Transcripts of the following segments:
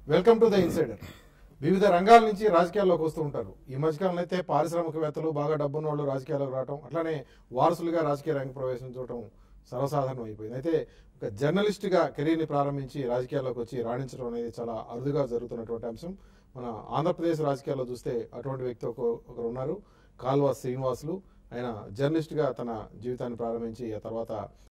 Welcome to the insider వివిధ రంగాల నుంచి రాజకీయాల్లోకి వస్తూ ఉంటారు ఈ మధ్యకాలంలో అయితే పారిశ్రామికవేత్తలు బాగా డబ్బున్న వాళ్ళు రాజకీయాల్లోకి రావటం అట్లానే వారసులుగా రాజకీయ రంగ ప్రవేశించడం సర్వసాధారణం అయిపోయింది అయితే ఒక జర్నలిస్ట్గా కెరీర్ని ప్రారంభించి రాజకీయాల్లోకి వచ్చి రాణించడం అనేది చాలా అరుదుగా జరుగుతున్నటువంటి అంశం మన ఆంధ్రప్రదేశ్ రాజకీయాల్లో చూస్తే అటువంటి వ్యక్తి ఒక ఒకరు ఉన్నారు కాల్వా శ్రీనివాసులు ఆయన జర్నలిస్ట్గా తన జీవితాన్ని ప్రారంభించి ఆ తర్వాత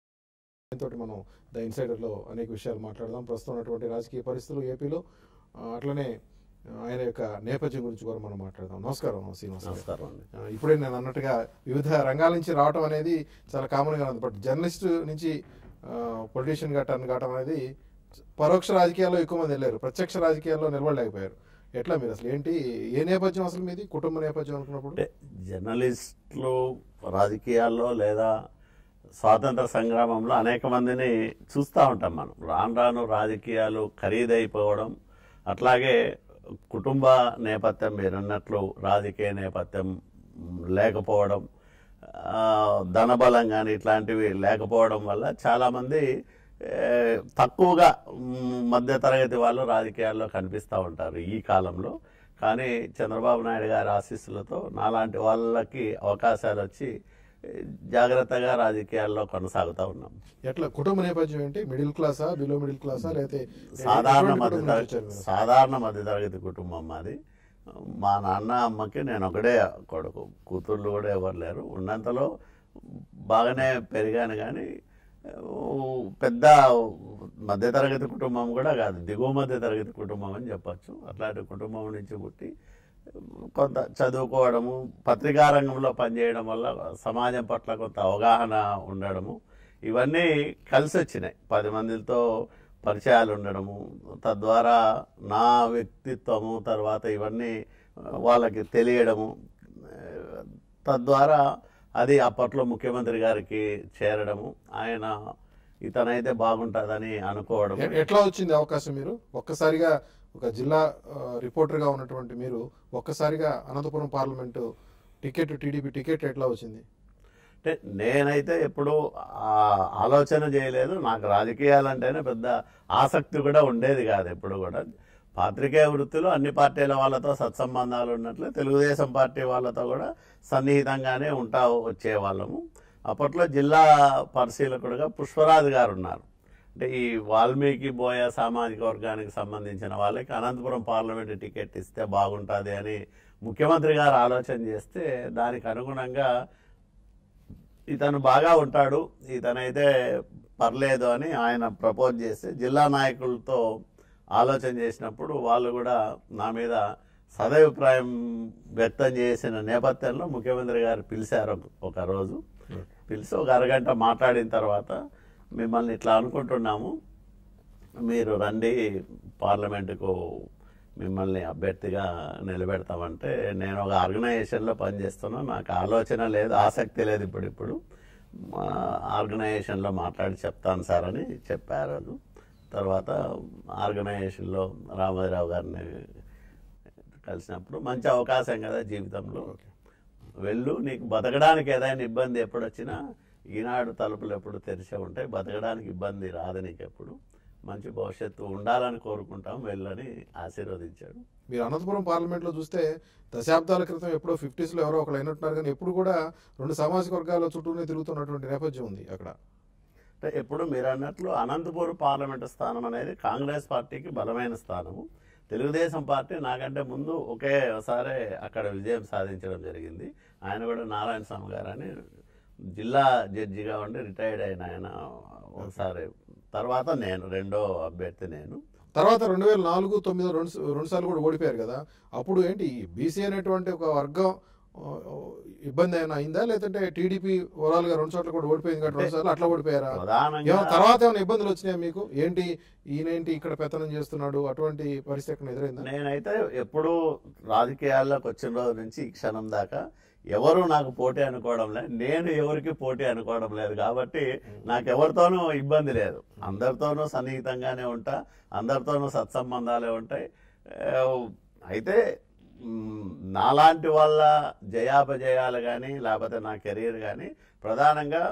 తోటి మనం ద ఇన్సైడర్లో అనేక విషయాలు మాట్లాడదాం ప్రస్తుతం ఉన్నటువంటి రాజకీయ పరిస్థితులు ఏపీలో ఆ, అట్లనే ఆ, ఆయన యొక్క నేపథ్యం గురించి కూడా మనం మాట్లాడదాం నమస్కారం శ్రీనివాస్ గారు. నమస్కారం అండి ఆ, ఇప్పుడే నేను అన్నట్టుగా వివిధ రంగాల నుంచి రావటం అనేది చాలా కామన్గా ఉంది బట్ జర్నలిస్ట్ నుంచి పొలిటీషియన్ గా టర్న్ కావటం అనేది పరోక్ష రాజకీయాల్లో ఎక్కువ మంది వెళ్ళారు ప్రత్యక్ష రాజకీయాల్లో నిలబడలేకపోయారు ఎట్లా మీరు అసలు ఏంటి ఏ నేపథ్యం అసలు మీది కుటుంబ నేపథ్యం అనుకున్నప్పుడు అంటే జర్నలిస్టులు రాజకీయాల్లో లేదా స్వాతంత్ర సంగ్రామంలో అనేక మందిని చూస్తూ ఉంటాం మనం రాను రాను రాజకీయాలు ఖరీదైపోవడం అట్లాగే కుటుంబ నేపథ్యం మీరన్నట్లు రాజకీయ నేపథ్యం మ్, లేకపోవడం ఆ, ధనబలం కానీ ఇట్లాంటివి లేకపోవడం వల్ల చాలామంది ఏ, తక్కువగా మ్, మధ్యతరగతి వాళ్ళు రాజకీయాల్లో కనిపిస్తూ ఉంటారు ఈ కాలంలో కానీ చంద్రబాబు నాయుడు గారి ఆశీస్సులతో నాలాంటి వాళ్ళకి అవకాశాలు వచ్చి ఏ, జాగ్రత్తగా రాజకీయాల్లో కొనసాగుతూ ఉన్నాం ఎట్లా కుటుంబ నేపథ్యం ఏంటి మిడిల్ క్లాసా బిలో మిడిల్ క్లాసా లేకపోతే సాధారణ ఎటువంటి కుటుంబం నుంచి మధ్యతరగతి వచ్చారు మీరు? సాధారణ మధ్యతరగతి కుటుంబం మాది మా నాన్న అమ్మకి నేను ఒకడే కొడుకు కూతుర్లు కూడా ఎవరు లేరు ఉన్నంతలో బాగానే పెరిగాను కానీ ఊ, పెద్ద మధ్యతరగతి కుటుంబం కూడా కాదు దిగువ మధ్యతరగతి కుటుంబం అని చెప్పచ్చు అట్లాంటి కుటుంబం నుంచి పుట్టి కొంత చదువుకోవడము పత్రికా రంగంలో పనిచేయడం వల్ల సమాజం పట్ల కొంత అవగాహన ఉండడము ఇవన్నీ కలిసి వచ్చినాయి పది మందితో పరిచయాలు ఉండడము తద్వారా నా వ్యక్తిత్వము తర్వాత ఇవన్నీ వాళ్ళకి తెలియడము ఆ, తద్వారా అది అప్పట్లో ముఖ్యమంత్రి గారికి చేరడము ఆయన ఇతనైతే బాగుంటుందని అనుకోవడం ఎ- ఎట్లా వచ్చింది అవకాశం మీరు ఒక్కసారిగా ఒక జిల్లా ఆ, రిపోర్టర్గా ఉన్నటువంటి మీరు ఒక్కసారిగా Anantapuram parliament ticket TDP ticket ఎట్లా వచ్చింది అంటే నేనైతే ఎప్పుడు ఆ ఆలోచన చేయలేదు నాకు రాజకీయాలంటేనే పెద్ద ఆసక్తి కూడా ఉండేది కాదు ఎప్పుడు కూడా పాత్రికేయ వృత్తిలో అన్ని పార్టీల వాళ్ళతో సత్సంబంధాలు ఉన్నట్లు తెలుగుదేశం పార్టీ వాళ్ళతో కూడా సన్నిహితంగానే ఉంటా వచ్చేవాళ్ళము అప్పట్లో జిల్లా పరిశీలకుడుగా పుష్పరాజు గారు ఉన్నారు అంటే ఈ వాల్మీకి బోయ సామాజిక వర్గానికి సంబంధించిన వాళ్ళకి అనంతపురం పార్లమెంటు టికెట్ ఇస్తే బాగుంటుంది అని ముఖ్యమంత్రి గారు ఆలోచన చేస్తే దానికి అనుగుణంగా ఇతను బాగా ఉంటాడు ఇతనైతే పర్లేదు అని ఆయన ప్రపోజ్ చేస్తే జిల్లా నాయకులతో ఆలోచన చేసినప్పుడు వాళ్ళు కూడా నా మీద సదభిప్రాయం వ్యక్తం చేసిన నేపథ్యంలో ముఖ్యమంత్రి గారు పిలిచారు ఒక- ఒక రోజు పిలిచి ఒక అరగంట మాట్లాడిన తర్వాత మిమ్మల్ని ఇట్లా అనుకుంటున్నాము మీరు రండి పార్లమెంటుకు మిమ్మల్ని అభ్యర్థిగా నిలబెడతామంటే నేను ఒక ఆర్గనైజేషన్లో పనిచేస్తున్నా నాకు ఆలోచన లేదు ఆసక్తి లేదు ఇప్పుడు ఇప్పుడు మా ఆర్గనైజేషన్లో మాట్లాడి చెప్తాను సార్ అని చెప్పారు వాళ్ళు. తర్వాత ఆర్గనైజేషన్లో రామారావు గారిని కలిసినప్పుడు మంచి అవకాశం కదా జీవితంలో వెళ్ళు నీకు బతకడానికి ఏదైనా ఇబ్బంది ఎప్పుడు వచ్చినా ఈనాడు తలుపులు ఎప్పుడు తెరిచే ఉంటాయి బతకడానికి ఇబ్బంది రాదు నీకు ఎప్పుడు మంచి భవిష్యత్తు ఉండాలని కోరుకుంటాం వెళ్ళని ఆశీర్వదించాడు మీరు అనంతపురం పార్లమెంట్లో చూస్తే దశాబ్దాల క్రితం ఎప్పుడో ఫిఫ్టీస్లో ఎవరో ఒకరు అయినట్టున్నారు కానీ ఎప్పుడు కూడా రెండు సామాజిక వర్గాల చుట్టూనే తిరుగుతున్నటువంటి నేపథ్యం ఉంది అక్కడ అంటే ఎప్పుడు మీరు అన్నట్లు అనంతపూర్ పార్లమెంటు స్థానం అనేది కాంగ్రెస్ పార్టీకి బలమైన స్థానము తెలుగుదేశం పార్టీ నాకంటే ముందు ఒకేసారి అక్కడ విజయం సాధించడం జరిగింది ఆయన కూడా నారాయణ స్వామి గారు అని జిల్లా జడ్జిగా ఉండి రిటైర్డ్ అయిన ఆయన ఒకసారి తర్వాత నేను రెండో అభ్యర్థి నేను తర్వాత రెండు వేల నాలుగు తొమ్మిది రెండు రెండు సార్లు కూడా ఓడిపోయారు కదా అప్పుడు ఏంటి బీసీ అనేటువంటి ఒక వర్గం ఆ, ఇబ్బంది అయినా అయిందా లేదంటే టీడీపీ ఓవరాల్ గా రెండు చోట్ల కూడా ఓడిపోయింది కాబట్టి రెండు సార్లు అట్లా ఓడిపోయారా ప్రధానంగా ఏమైనా తర్వాత ఏమైనా ఇబ్బందులు వచ్చినాయా మీకు ఏంటి ఈయనేంటి ఇక్కడ పెత్తనం చేస్తున్నాడు అటువంటి పరిస్థితి ఎక్కడ ఎదురైందా నేనైతే ఎప్పుడూ రాజకీయాల్లోకి వచ్చిన రోజు నుంచి ఈ క్షణం దాకా ఎవరు నాకు పోటీ అనుకోవడం లేదు నేను ఎవరికి పోటీ అనుకోవడం లేదు కాబట్టి నాకు ఎవరితోనూ ఇబ్బంది లేదు అందరితోనూ సన్నిహితంగానే ఉంటా అందరితోనూ సత్సంబంధాలే ఉంటాయి ఆ, అయితే మ్, నాలాంటి వాళ్ళ జయాపజయాలు కానీ లేకపోతే నా కెరీర్ కానీ ప్రధానంగా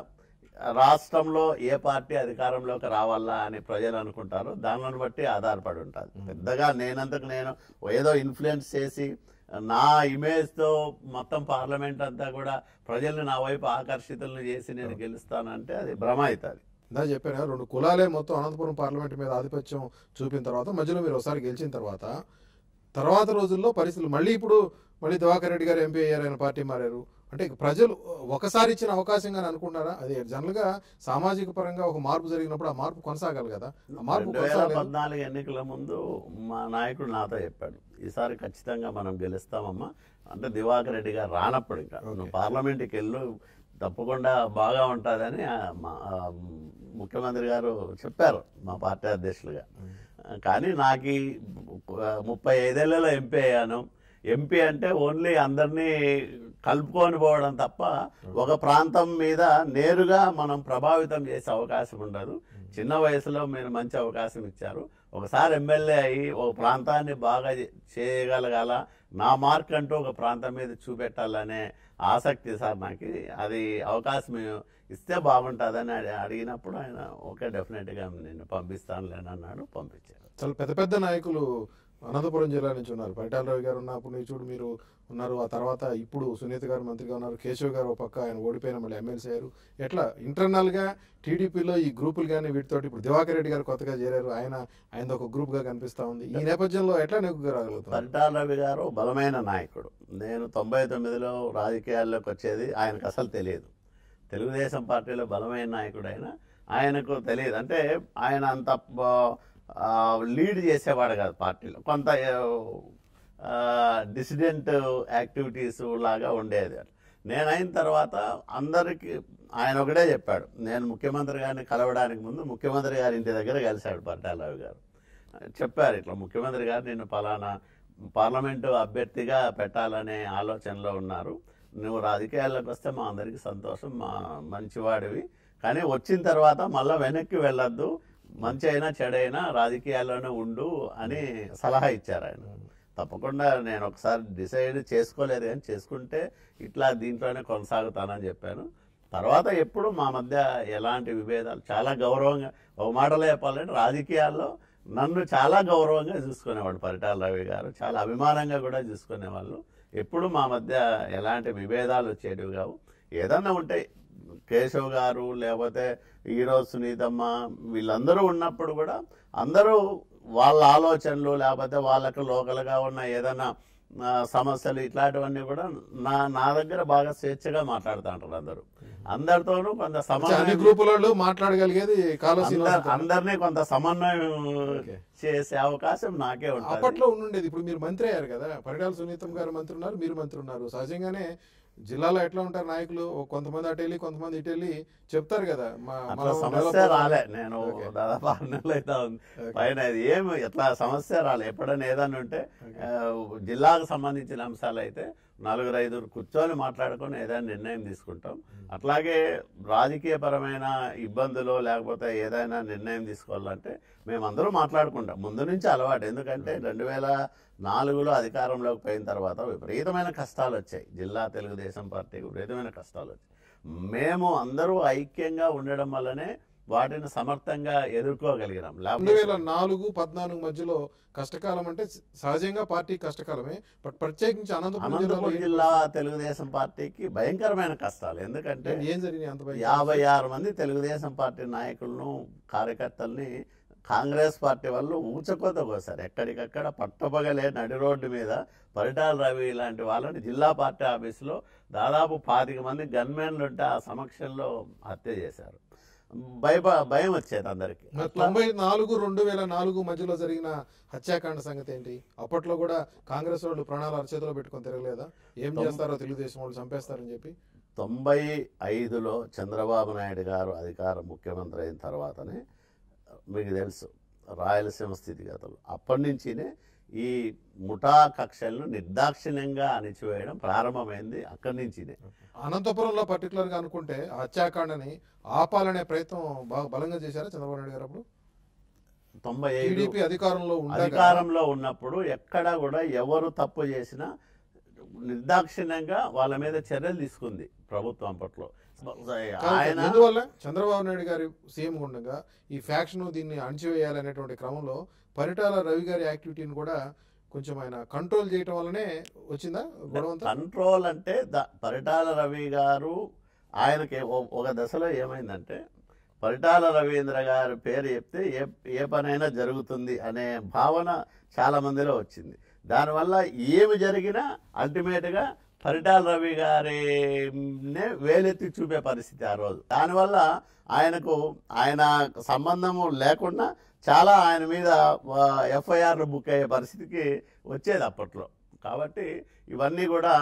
రాష్ట్రంలో ఏ పార్టీ అధికారంలోకి రావాలా అని ప్రజలు అనుకుంటారో దానిని బట్టి ఆధారపడి ఉంటుంది పెద్దగా నేనంతకు నేను ఏదో ఇన్ఫ్లుయెన్స్ చేసి నా ఇమేజ్తో మొత్తం పార్లమెంట్ అంతా కూడా ప్రజల్ని నా వైపు ఆకర్షితులను చేసి నేను గెలుస్తానంటే అది భ్రమ అవుతుంది ఇందా చెప్పాను కదా, రెండు కులాలే మొత్తం అనంతపురం పార్లమెంట్ మీద ఆధిపత్యం చూపిన తర్వాత మధ్యలో మీరు ఒకసారి గెలిచిన తర్వాత తర్వాత రోజుల్లో పరిస్థితులు మళ్ళీ ఇప్పుడు మళ్ళీ దివాకర్ రెడ్డి గారు ఎంపీ అయ్యారు ఆయన పార్టీ మారారు అంటే ఇక ప్రజలు ఒకసారి ఇచ్చిన అవకాశంగా అనుకుంటారా అది జనరల్ గా సామాజిక పరంగా ఒక మార్పు జరిగినప్పుడు ఆ మార్పు కొనసాగాలి కదా ఆ మార్పు రెండు వేల కొనసాగలేదు పద్నాలుగు ఎన్నికల ముందు మా నాయకుడు నాతో చెప్పాడు ఈసారి ఖచ్చితంగా మనం గెలుస్తామమ్మా అంటే దివాకర్ రెడ్డి గారు రానప్పుడు ఇంకా నువ్వు పార్లమెంట్కి వెళ్ళు తప్పకుండా బాగా ఉంటుందని ఆ మా ఆ ముఖ్యమంత్రి గారు చెప్పారు మా పార్టీ అధ్యక్షులుగా కానీ నాకు ఈ ముప్పై ఐదేళ్లలో ఎంపీ అయ్యాను ఎంపీ అంటే ఓన్లీ అందరినీ కలుపుకొని పోవడం తప్ప ఒక ప్రాంతం మీద నేరుగా మనం ప్రభావితం చేసే అవకాశం ఉండదు చిన్న వయసులో మీరు మంచి అవకాశం ఇచ్చారు ఒకసారి ఎమ్మెల్యే అయ్యి ఒక ప్రాంతాన్ని బాగా చే- చేయగలగాల నా మార్క్ అంటూ ఒక ప్రాంతం మీద చూపెట్టాలనే ఆసక్తి సార్ నాకు అది అవకాశం ఇస్తే బాగుంటుందని అడి- అడిగినప్పుడు ఆయన ఓకే డెఫినెట్గా నేను పంపిస్తానులేని అన్నాడు పంపించారు చాలా పెద్ద పెద్ద నాయకులు అనంతపురం జిల్లా నుంచి ఉన్నారు పరిటాల రవి గారు ఉన్నప్పుడు నుంచి చూడు మీరు ఉన్నారు ఆ తర్వాత ఇప్పుడు సునీత గారు మంత్రిగా ఉన్నారు కేశవ్ గారు ఒక పక్క ఆయన ఓడిపోయిన మళ్ళీ ఎమ్మెల్సీ అయ్యారు ఎట్లా ఇంటర్నల్ గా టీడీపీలో ఈ గ్రూపులు కానీ వీటితోటి ఇప్పుడు దివాకర్ రెడ్డి గారు కొత్తగా చేరారు ఆయన ఆయన ఒక గ్రూప్ గా కనిపిస్తా ఉంది ఈ నేపథ్యంలో ఎట్లా నెగ్గు రాగలుగుతారు పరిటాల రవి గారు బలమైన నాయకుడు నేను తొంభై తొమ్మిదిలో రాజకీయాల్లోకి వచ్చేది ఆయనకు అసలు తెలియదు తెలుగుదేశం పార్టీలో బలమైన నాయకుడు ఆయన ఆయనకు తెలియదు అంటే ఆయన అంత బ- ఆ, లీడ్ చేసేవాడు కాదు పార్టీలో కొంత డిసిడెంట్ యాక్టివిటీస్ లాగా ఉండేది నేను అయిన తర్వాత అందరికీ ఆయన ఒకటే చెప్పాడు నేను ముఖ్యమంత్రి గారిని కలవడానికి ముందు ముఖ్యమంత్రి గారి ఇంటి దగ్గర కలిశాడు పట్టాలరావు గారు చెప్పారు ఇట్లా ముఖ్యమంత్రి గారు నిన్ను పలానా పార్లమెంటు అభ్యర్థిగా పెట్టాలనే ఆలోచనలో ఉన్నారు నువ్వు రాజకీయాల్లోకి వస్తే మా అందరికీ సంతోషం మా మంచివాడివి కానీ వచ్చిన తర్వాత మళ్ళీ వెనక్కి వెళ్ళొద్దు మంచి అయినా చెడైనా రాజకీయాల్లోనే ఉండు అని సలహా ఇచ్చారు ఆయన తప్పకుండా నేను ఒకసారి డిసైడ్ చేసుకోలేదు కానీ చేసుకుంటే ఇట్లా దీంట్లోనే కొనసాగుతానని చెప్పాను తర్వాత ఎప్పుడు మా మధ్య ఎలాంటి విభేదాలు చాలా గౌరవంగా ఒక మాటలో చెప్పాలంటే రాజకీయాల్లో నన్ను చాలా గౌరవంగా చూసుకునేవాడు పరిటాల రవి గారు చాలా అభిమానంగా కూడా చూసుకునేవాళ్ళు ఎప్పుడు మా మధ్య ఎలాంటి విభేదాలు వచ్చేటివి కావు ఏదన్నా ఉంటే కేశవ్ గారు లేకపోతే ఈరోజు సునీతమ్మ వీళ్ళందరూ ఉన్నప్పుడు కూడా అందరూ వాళ్ళ ఆలోచనలు లేకపోతే వాళ్ళకు లోకల్గా ఉన్న ఏదైనా ఆ, సమస్యలు ఇట్లాంటివన్నీ కూడా నా నా దగ్గర బాగా స్వేచ్ఛగా మాట్లాడుతూ ఉంటారు అందరూ అందరితోనూ కొంత అన్ని సమన్వయం గ్రూపులలో మాట్లాడగలిగేది కాలో అందర్- శ్రీనివాస అందరినీ కొంత సమన్వయం ఓకే. చేసే అవకాశం నాకే ఉంటుంది అప్పట్లో ఉండుండేది ఇప్పుడు మీరు మంత్రి అయ్యారు కదా పరిటాల సునీతం గారు మంత్రి ఉన్నారు మీరు మంత్రి ఉన్నారు సహజంగానే జిల్లాలో ఎట్లా ఉంటారు నాయకులు ఓ కొంతమంది అటు వెళ్ళి కొంతమంది ఇటు వెళ్ళి చెప్తారు కదా మా అట్లా మనం సమస్య develop రాలే నేను ఓకే. దాదాపు ఆరు నెలలు అయితే ఉంది ఓకే. పైన ఇది ఏమి ఎట్లా సమస్య రాలే ఎప్పుడైనా ఏదన్నా ఉంటే ఆ, జిల్లాకు సంబంధించిన అంశాలు అయితే నలుగురు ఐదుగురు కూర్చొని మాట్లాడుకొని ఏదైనా నిర్ణయం తీసుకుంటాం అట్లాగే రాజకీయ పరమైన ఇబ్బందులు లేకపోతే ఏదైనా నిర్ణయం తీసుకోవాలంటే మేమందరూ మాట్లాడుకుంటాం ముందు నుంచి అలవాటు ఎందుకంటే రెండు వేల నాలుగులో అధికారంలోకి పోయిన తర్వాత విపరీతమైన కష్టాలు వచ్చాయి జిల్లా తెలుగుదేశం పార్టీకి విపరీతమైన కష్టాలు వచ్చాయి మేము అందరూ ఐక్యంగా ఉండడం వల్లనే వాటిని సమర్థంగా ఎదుర్కోగలిగినాం రెండు లేకపోతే వేల నాలుగు పద్నాలుగు మధ్యలో కష్టకాలం అంటే సహజంగా పార్టీ కష్టకాలమే బట్ ప్రత్యేకించి అనంతపురం అనంతపురం జిల్లాలో జిల్లా తెలుగుదేశం పార్టీకి భయంకరమైన కష్టాలు ఎందుకంటే ఏం జరిగినాయి అంత భయం? యాభై ఆరు మంది తెలుగుదేశం పార్టీ నాయకులను కార్యకర్తల్ని కాంగ్రెస్ పార్టీ వాళ్ళు ఊచకోత కోసారు ఎక్కడికక్కడ పట్టపగలే నడి రోడ్డు మీద పరిటాల రవి లాంటి వాళ్ళని జిల్లా పార్టీ ఆఫీసులో దాదాపు పాతిక మంది గన్మెన్లు ఉంటే ఆ సమక్షంలో హత్య చేశారు భయ భయం వచ్చేది అందరికి మరి తొంభై నాలుగు రెండు వేల నాలుగు మధ్యలో జరిగిన హత్యాకాండ సంగతి ఏంటి అప్పట్లో కూడా కాంగ్రెస్ వాళ్ళు ప్రాణాలు అరచేతిలో పెట్టుకొని తిరగలేదా ఏం చేస్తారో తెలుగుదేశం వాళ్ళు చంపేస్తారని చెప్పి తొంభై ఐదులో చంద్రబాబు నాయుడు గారు అధికార ముఖ్యమంత్రి అయిన తర్వాతనే మీకు తెలుసు రాయలసీమ స్థితిగతులు అప్పటి నుంచినే ఈ ముఠా కక్షలను నిర్దాక్షిణ్యంగా అణిచివేయడం ప్రారంభమైంది అక్కడి నుంచినే అనంతపురంలో పర్టికులర్ గా అనుకుంటే ఆ హత్యాకాండని ఆపాలనే ప్రయత్నం బాగా బలంగా చేశారా చంద్రబాబు నాయుడు గారు అప్పుడు తొంభై ఐదు టీడీపీ అధికారంలో ఉండగా అధికారంలో ఉన్నప్పుడు ఎక్కడా కూడా ఎవరు తప్పు చేసినా నిర్దాక్షిణ్యంగా వాళ్ళ మీద చర్యలు తీసుకుంది ప్రభుత్వం అప్పట్లో ఆయన ఎందువల్ల చంద్రబాబు నాయుడు గారి సీఎం ఉండగా ఈ ఫ్యాక్షన్ దీన్ని అణచివేయాలనేటువంటి క్రమంలో పరిటాల రవి గారి యాక్టివిటీని కూడా కొంచెం ఆయన కంట్రోల్ చేయటం వల్లనే వచ్చిందా గొడవ అంతా? కంట్రోల్ అంటే ద- పరిటాల రవి గారు ఆయనకి ఓ- ఒక దశలో ఏమైందంటే పరిటాల రవీంద్ర గారి పేరు చెప్తే ఏ ఏ పనైనా జరుగుతుంది అనే భావన చాలా మందిలో వచ్చింది దానివల్ల ఏమి జరిగినా అల్టిమేట్గా పరిటాల రవి గారినే వేలెత్తి చూపే పరిస్థితి ఆ రోజు దానివల్ల ఆయనకు ఆయన సంబంధము లేకుండా చాలా ఆయన మీద ఎఫ్ఐఆర్లు బుక్ అయ్యే పరిస్థితికి వచ్చేది అప్పట్లో కాబట్టి ఇవన్నీ కూడా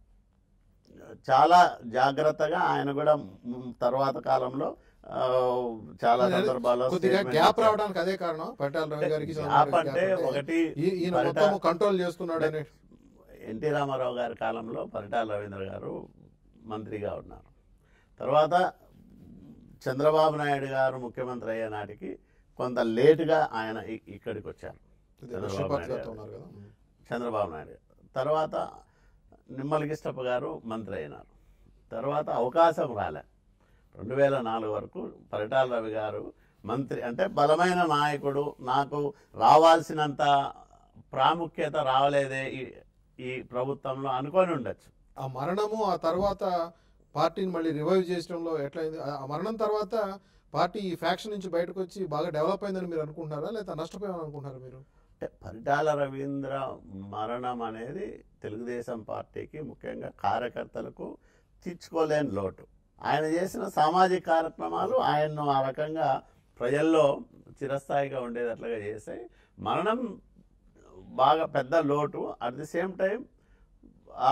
చాలా జాగ్రత్తగా ఆయన కూడా మ్, తర్వాత కాలంలో ఆ, చాలా సందర్భాల్లో కొద్దిగా statement గ్యాప్ ఇచ్చారు. రావడానికి అదే కారణం పరిటాల రవి గారికి చంద్రబాబు గ్యాప్ గారికి అంటే gap అంటే ఒకటి ఈ- ఈయన పరిటా- మొత్తం కంట్రోల్ చేస్తున్నాడు అనే ఎన్టీ రామారావు గారి కాలంలో పరిటాల రవీంద్ర గారు మంత్రిగా ఉన్నారు తర్వాత చంద్రబాబు నాయుడు గారు ముఖ్యమంత్రి అయ్యే నాటికి కొంత లేటుగా ఆయన ఇ- ఇక్కడికి వచ్చారు చంద్రబాబు శ్రీపాద్ నాయుడు గారితో గారు. ఉన్నారు కదా చంద్రబాబు నాయుడు గారు తర్వాత నిమ్మలకిష్టప్ప గారు మంత్రి అయినారు తర్వాత అవకాశం రాలే రెండు వేల నాలుగు వరకు పరిటాల రవి గారు మంత్రి అంటే బలమైన నాయకుడు నాకు రావాల్సినంత ప్రాముఖ్యత రావలేదే ఈ ఈ ప్రభుత్వంలో అనుకొని ఉండొచ్చు ఆ మరణము ఆ తర్వాత పార్టీని మళ్ళీ రివైవ్ చేయడంలో ఎట్లయింది ఆ మరణం తర్వాత పార్టీ ఈ ఫ్యాక్షన్ నుంచి బయటకు వచ్చి బాగా డెవలప్ అయిందని మీరు అనుకుంటున్నారా లేదా నష్టపోయామని అనుకుంటున్నారా మీరు అంటే పరిటాల రవీంద్ర మరణం అనేది తెలుగుదేశం పార్టీకి ముఖ్యంగా కార్యకర్తలకు తీర్చుకోలేని లోటు ఆయన చేసిన సామాజిక కార్యక్రమాలు ఆయన్ను ఆ రకంగా ప్రజల్లో చిరస్థాయిగా ఉండేటట్లుగా చేశాయి మరణం బాగా పెద్ద లోటు అట్ ది సేమ్ టైం ఆ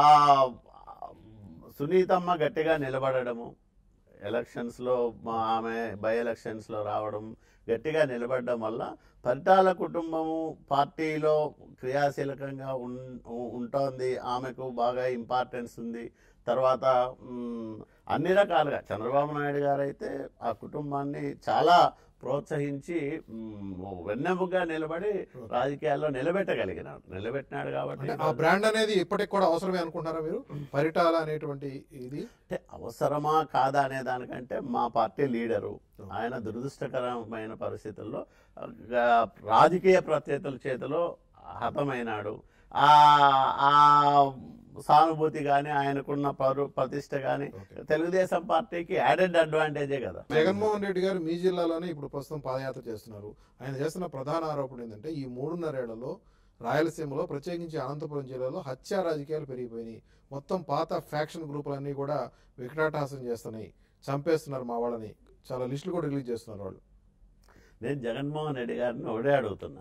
సునీతమ్మ గట్టిగా నిలబడము ఎలక్షన్స్లో మా ఆమె బై ఎలక్షన్స్లో రావడం గట్టిగా నిలబడడం వల్ల పరిటాల కుటుంబము పార్టీలో క్రియాశీలకంగా ఉన్ ఉంటుంది ఆమెకు బాగా ఇంపార్టెన్స్ ఉంది తర్వాత మ్, అన్ని రకాలుగా చంద్రబాబు నాయుడు గారు అయితే ఆ కుటుంబాన్ని చాలా ప్రోత్సహించి మ్, వెన్నెముగ్గా నిలబడి రాజకీయాల్లో నిలబెట్టగలిగినాడు నిలబెట్టినాడు కాబట్టి అంటే ఆ బ్రాండ్ అనేది ఇప్పటికి కూడా అవసరమే అనుకుంటున్నారా మీరు పరిటాల అనేటువంటి ఇది అంటే అవసరమా కాదా అనే దానికంటే మా పార్టీ లీడరు ఆయన దురదృష్టకరమైన పరిస్థితుల్లో ఆ, రాజకీయ ప్రత్యర్థుల చేతిలో హతమైనాడు ఆ ఆ సానుభూతి కానీ ఆయనకున్న పరు ప్రతిష్ట కానీ తెలుగుదేశం పార్టీకి యాడెడ్ అడ్వాంటేజే కదా జగన్మోహన్ రెడ్డి గారు మీ జిల్లాలోనే ఇప్పుడు ప్రస్తుతం పాదయాత్ర చేస్తున్నారు ఆయన చేస్తున్న ప్రధాన ఆరోపణ ఏంటంటే ఈ మూడున్నరేళ్లలో రాయలసీమలో ప్రత్యేకించి అనంతపురం జిల్లాలో హత్యా రాజకీయాలు పెరిగిపోయినాయి మొత్తం పాత ఫ్యాక్షన్ గ్రూపులన్నీ కూడా వికటాటహాసం చేస్తున్నాయి చంపేస్తున్నారు మా వాళ్ళని చాలా లిస్టులు కూడా రిలీజ్ చేస్తున్నారు వాళ్ళు నేను జగన్మోహన్ రెడ్డి గారిని ఒకటే అడుగుతున్నా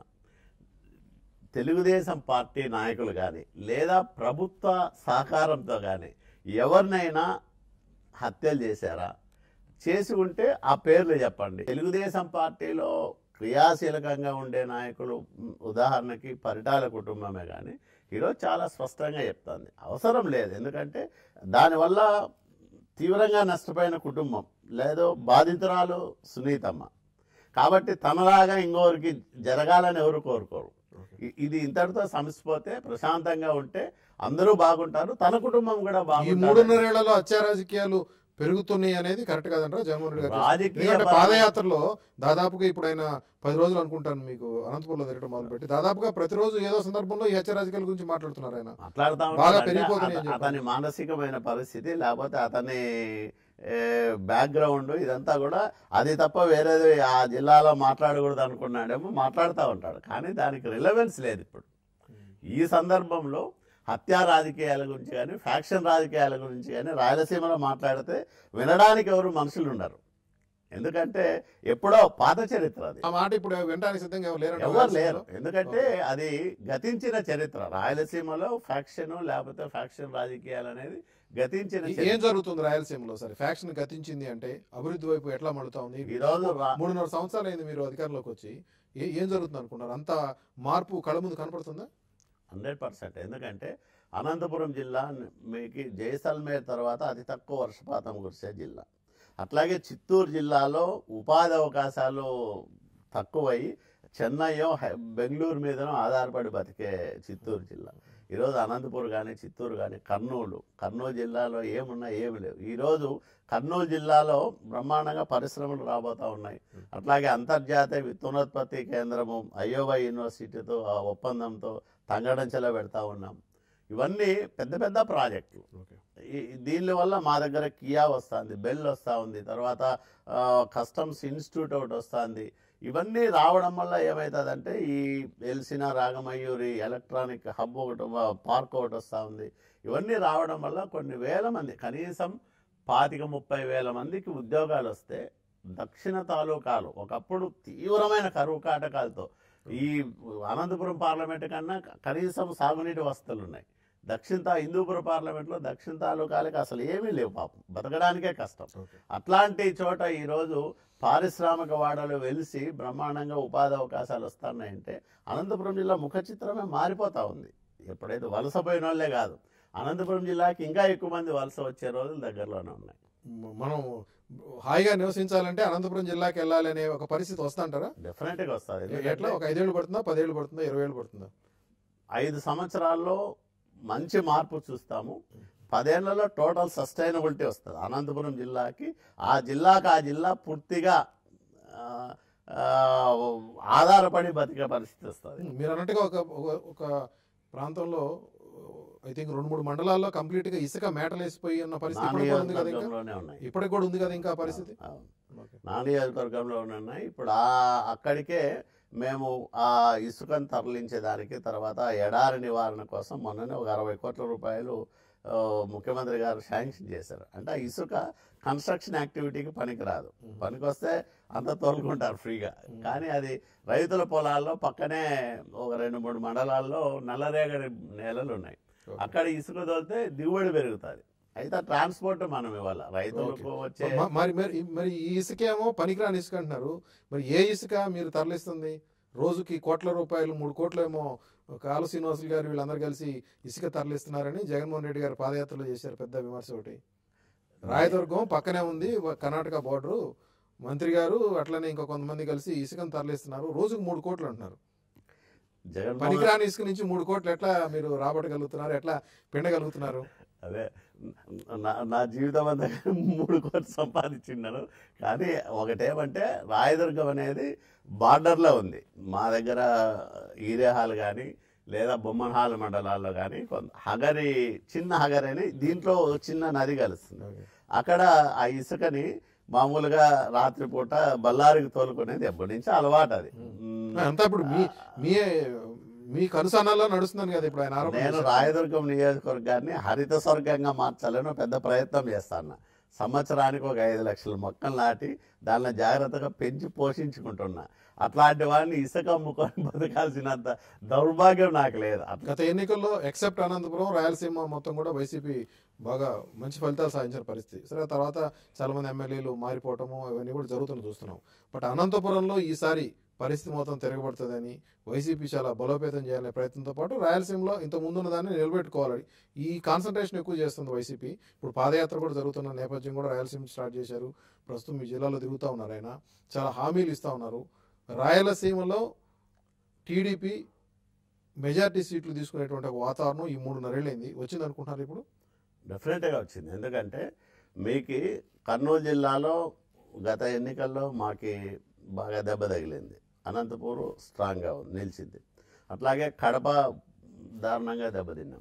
తెలుగుదేశం పార్టీ నాయకులు కానీ లేదా ప్రభుత్వ సహకారంతో కానీ ఎవరినైనా హత్యలు చేశారా చేసి ఉంటే ఆ పేర్లు చెప్పండి తెలుగుదేశం పార్టీలో క్రియాశీలకంగా ఉండే నాయకులు ఉమ్, ఉదాహరణకి పరిటాల కుటుంబమే కానీ ఈరోజు చాలా స్పష్టంగా చెప్తుంది అవసరం లేదు ఎందుకంటే దానివల్ల తీవ్రంగా నష్టపోయిన కుటుంబం లేదో బాధితురాలు సునీతమ్మ కాబట్టి తనలాగా ఇంకొకరికి జరగాలని ఎవరు కోరుకోరు ఇ- ఇది ఇంతటితో సమసిపోతే ప్రశాంతంగా ఉంటే అందరూ బాగుంటారు తన కుటుంబం కూడా ఈ బాగుంటారు మూడున్నరేళ్లలో హత్యా రాజకీయాలు పెరుగుతున్నాయి అనేది కరెక్ట్ కాదంటారా జగన్మోహన్ రెడ్డి గారు రాజకీయ ఎందుకంటే పరమైన- పాదయాత్రలో దాదాపుగా ఇప్పుడు ఆయన పది రోజులు అనుకుంటాను మీకు అనంతపురంలో తిరగడం మొదలుపెట్టి దాదాపుగా ప్రతిరోజు ఏదో సందర్భంలో ఈ హత్య రాజకీయాల గురించి మాట్లాడుతున్నారు ఆయన మాట్లాడుతా బాగా ఉంటాడు అంటే పెరిగిపోతున్నాయి అని అత- అతని మానసికమైన పరిస్థితి లేకపోతే అతని బ్యాక్గ్రౌండ్ ఇదంతా కూడా అది తప్ప వేరేది ఆ జిల్లాలో మాట్లాడకూడదు అనుకున్నాడేమో మాట్లాడుతూ ఉంటాడు కానీ దానికి రిలవెన్స్ లేదు ఇప్పుడు ఈ సందర్భంలో హత్యా రాజకీయాల గురించి కానీ ఫ్యాక్షన్ రాజకీయాల గురించి కానీ రాయలసీమలో మాట్లాడితే వినడానికి ఎవరు మనుషులు ఉండరు ఎందుకంటే ఎప్పుడో పాత చరిత్ర అది ఆ మాట ఇప్పుడు వినడానికి సిద్ధంగా ఎవరు లేరంట ఎవరు లేరు ఎందుకంటే అది గతించిన చరిత్ర రాయలసీమలో ఫ్యాక్షన్ లేకపోతే ఫ్యాక్షన్ రాజకీయాలు అనేది గతించిన ఈ- ఏం చరిత్ర జరుగుతుంది రాయలసీమలో సరే ఫ్యాక్షన్ గతించింది అంటే అభివృద్ధి వైపు ఎట్లా మడుతా ఉంది ఈ రోజు రా- మూడున్నర సంవత్సరాలు అయింది మీరు అధికారంలోకి వచ్చి ఏ- ఏం జరుగుతుంది అనుకున్నారు అంత మార్పు కళ్ళ ముందు కనపడుతుందా హండ్రెడ్ పర్సెంట్ ఎందుకంటే అనంతపురం జిల్లా మీకు జైసల్మేర్ తర్వాత అతి తక్కువ వర్షపాతం కురిసే జిల్లా అట్లాగే చిత్తూరు జిల్లాలో ఉపాధి అవకాశాలు తక్కువై చెన్నయ్యో హై- బెంగళూరు మీదనో ఆధారపడి బతికే చిత్తూరు జిల్లా ఈరోజు అనంతపూర్ కానీ చిత్తూరు కానీ కర్నూలు కర్నూలు జిల్లాలో ఏమున్నా ఏమి లేవు ఈరోజు కర్నూలు జిల్లాలో బ్రహ్మాండంగా పరిశ్రమలు రాబోతా ఉన్నాయి అట్లాగే అంతర్జాతీయ విత్తనోత్పత్తి కేంద్రము అయోవా యూనివర్సిటీతో ఆ ఒప్పందంతో తంగడంచెలో పెడతా ఉన్నాం ఇవన్నీ పెద్ద పెద్ద ప్రాజెక్టులు ఓకే ఈ- దీని వల్ల మా దగ్గర కియా వస్తుంది బెల్ వస్తూ ఉంది తర్వాత ఆ, కస్టమ్స్ ఇన్స్టిట్యూట్ ఒకటి వస్తుంది ఇవన్నీ రావడం వల్ల ఏమవుతుందంటే ఈ ఎల్సినా రాగమయూరి ఎలక్ట్రానిక్ హబ్ ఒకటి పార్క్ ఒకటి వస్తూ ఉంది ఇవన్నీ రావడం వల్ల కొన్ని వేల మంది కనీసం పాతిక ముప్పై వేల మందికి ఉద్యోగాలు వస్తే దక్షిణ తాలూకాలు ఒకప్పుడు తీవ్రమైన కరువు కాటకాలతో ఈ అనంతపురం పార్లమెంట్ కన్నా కనీసం సాగునీటి వసతులు ఉన్నాయి దక్షిణ తా హిందూపురం పార్లమెంట్లో దక్షిణ తాలూకాలకి అసలు ఏమీ లేవు పాపం బతకడానికే కష్టం ఓకే అట్లాంటి చోట ఈరోజు పారిశ్రామిక వాడలు వెలిసి బ్రహ్మాండంగా ఉపాధి అవకాశాలు వస్తున్నాయంటే అనంతపురం జిల్లా ముఖ చిత్రమే మారిపోతా ఉంది ఎప్పుడైతే వలస పోయిన వాళ్ళే కాదు అనంతపురం జిల్లాకి ఇంకా ఎక్కువ మంది వలస వచ్చే రోజులు దగ్గరలోనే ఉన్నాయి మ- మనం హాయిగా నివసించాలంటే అనంతపురం జిల్లాకి వెళ్ళాలి అనే ఒక పరిస్థితి వస్తుంటారా డెఫినెట్గా వస్తుంది ఎట్లా ఎందుకంటే ఒక ఐదేళ్ళు పడుతుందా పదేళ్ళు పడుతుందా ఇరవై ఏళ్ళు పడుతుందా ఐదు సంవత్సరాల్లో మంచి మార్పు చూస్తాము పదేళ్లలో టోటల్ సస్టైనబిలిటీ వస్తుంది అనంతపురం జిల్లాకి ఆ జిల్లాకు ఆ జిల్లా పూర్తిగా ఆ, ఆ, ఆధారపడి బతికే పరిస్థితి వస్తుంది మీరు అన్నట్టుగా ఒక ఒక- ఒక ప్రాంతంలో ఐ థింక్ రెండు మూడు మండలాల్లో కంప్లీట్ గా ఇసుక మేటలేసిపోయి ఉన్న పరిస్థితి నా ఇప్పటికి కూడా ఉంది కదా ఇంకా నియోజకవర్గంలోనే ఉన్నాయి ఇప్పటికి కూడా ఉంది కదా ఇంకా ఆ పరిస్థితి అవును. ఓకే. నా నియోజకవర్గంలో ఉన్నాయి ఇప్పుడు ఆ అక్కడికే మేము ఆ ఇసుకను తరలించేదానికి తర్వాత ఆ ఎడారి నివారణ కోసం మొన్ననే ఒక అరవై కోట్ల రూపాయలు ఆ, ముఖ్యమంత్రి గారు శాంక్షన్ చేశారు అంటే ఆ ఇసుక కన్స్ట్రక్షన్ యాక్టివిటీకి పనికిరాదు పనికొస్తే అంత తోలుకుంటారు ఫ్రీగా కానీ అది రైతుల పొలాల్లో పక్కనే ఒక రెండు మూడు మండలాల్లో నల్లరేగడి నేలలు ఉన్నాయి ఓకే. అక్కడ ఇసుక తోలితే దిగుబడి పెరుగుతుంది అయితే ట్రాన్స్పోర్ట్ మనం ఇవ్వాలి రైతులకు వచ్చే మ- మరి మరి మరి ఈ ఇసుకేమో పనికిరాని ఇసుక అంటున్నారు మరి ఏ ఇసుక మీరు తరలిస్తుంది రోజుకి కోట్ల రూపాయలు మూడు కోట్లు ఏమో కాలు శ్రీనివాసులు గారు వీళ్ళందరూ కలిసి ఇసుక తరలిస్తున్నారని జగన్మోహన్ రెడ్డి గారు పాదయాత్రలో చేశారు పెద్ద విమర్శ ఒకటి రాయదుర్గం పక్కనే ఉంది వ- కర్ణాటక బోర్డరు మంత్రి గారు అట్లనే ఇంకా కొంతమంది కలిసి ఇసుకను తరలిస్తున్నారు రోజుకు మూడు కోట్లు అంటున్నారు జగన్మోహన్ పనికిరాని ఇసుక నుంచి మూడు కోట్లు ఎట్లా మీరు రాబట్టగలుగుతున్నారు ఎట్లా పిండగలుగుతున్నారు అదే నా నా జీవితం అంతా మూడు కోట్లు సంపాదించిన్నాను కానీ ఒకటేమంటే రాయదుర్గం అనేది బార్డర్లో ఉంది మా దగ్గర ఈరేహాల్ కానీ లేదా బొమ్మన్హాల్ మండలాల్లో కానీ కొంత హగరి చిన్న హగరి అని దీంట్లో ఒక చిన్న నది కలుస్తుంది అక్కడ ఆ ఇసుకని మామూలుగా రాత్రిపూట బల్లారికి తోలుకునేది ఎప్పటి నుంచి అలవాటు అది మ్, అంతా ఇప్పుడు మీ మీ మీ కనుసనాల్లో నడుస్తున్నాను కదా ఇప్పుడు ఆయన ఆరోపణ నేను చేశారు. రాయదుర్గం నియోజకవర్గాన్ని హరిత స్వర్గంగా మార్చాలని ఒక పెద్ద ప్రయత్నం చేస్తాను సంవత్సరానికి ఒక ఐదు లక్షల మొక్కలు నాటి దానిని జాగ్రత్తగా పెంచి పోషించుకుంటున్నా అట్లాంటి వాడిని ఇసుక అమ్ముకొని బతకాల్సినంత దౌర్భాగ్యం నాకు లేదు అట్లా గత ఎన్నికల్లో ఎక్సెప్ట్ అనంతపురం రాయలసీమ మొత్తం కూడా వైసీపీ బాగా మంచి ఫలితాలు సాధించిన పరిస్థితి సరే తర్వాత చాలా మంది ఎమ్మెల్యేలు మారిపోవటము ఇవన్నీ కూడా జరుగుతున్న చూస్తున్నాం బట్ అనంతపురంలో ఈసారి పరిస్థితి మొత్తం తిరగబడుతుందని వైసీపీ చాలా బలోపేతం చేయాలనే ప్రయత్నంతో పాటు రాయలసీమలో ఇంత ముందున్న దాన్ని నిలబెట్టుకోవాలి ఈ కాన్సన్ట్రేషన్ ఎక్కువ చేస్తుంది వైసీపీ ఇప్పుడు పాదయాత్ర కూడా జరుగుతున్న నేపథ్యం కూడా రాయలసీమ స్టార్ట్ చేశారు ప్రస్తుతం మీ జిల్లాలో తిరుగుతూ ఉన్నారు ఆయన చాలా హామీలు ఇస్తూ ఉన్నారు రాయలసీమలో టీడీపీ మెజార్టీ సీట్లు తీసుకునేటువంటి ఒక వాతావరణం ఈ మూడున్నరేళ్ళైంది వచ్చింది అనుకుంటున్నారు ఇప్పుడు డెఫినెట్గా వచ్చింది ఎందుకంటే మీకు కర్నూలు జిల్లాలో గత ఎన్నికల్లో మాకి బాగా దెబ్బ తగిలింది అనంతపూర్ స్ట్రాంగ్గా ఉంది నిలిచింది అట్లాగే కడప దారుణంగా దెబ్బతిన్నాం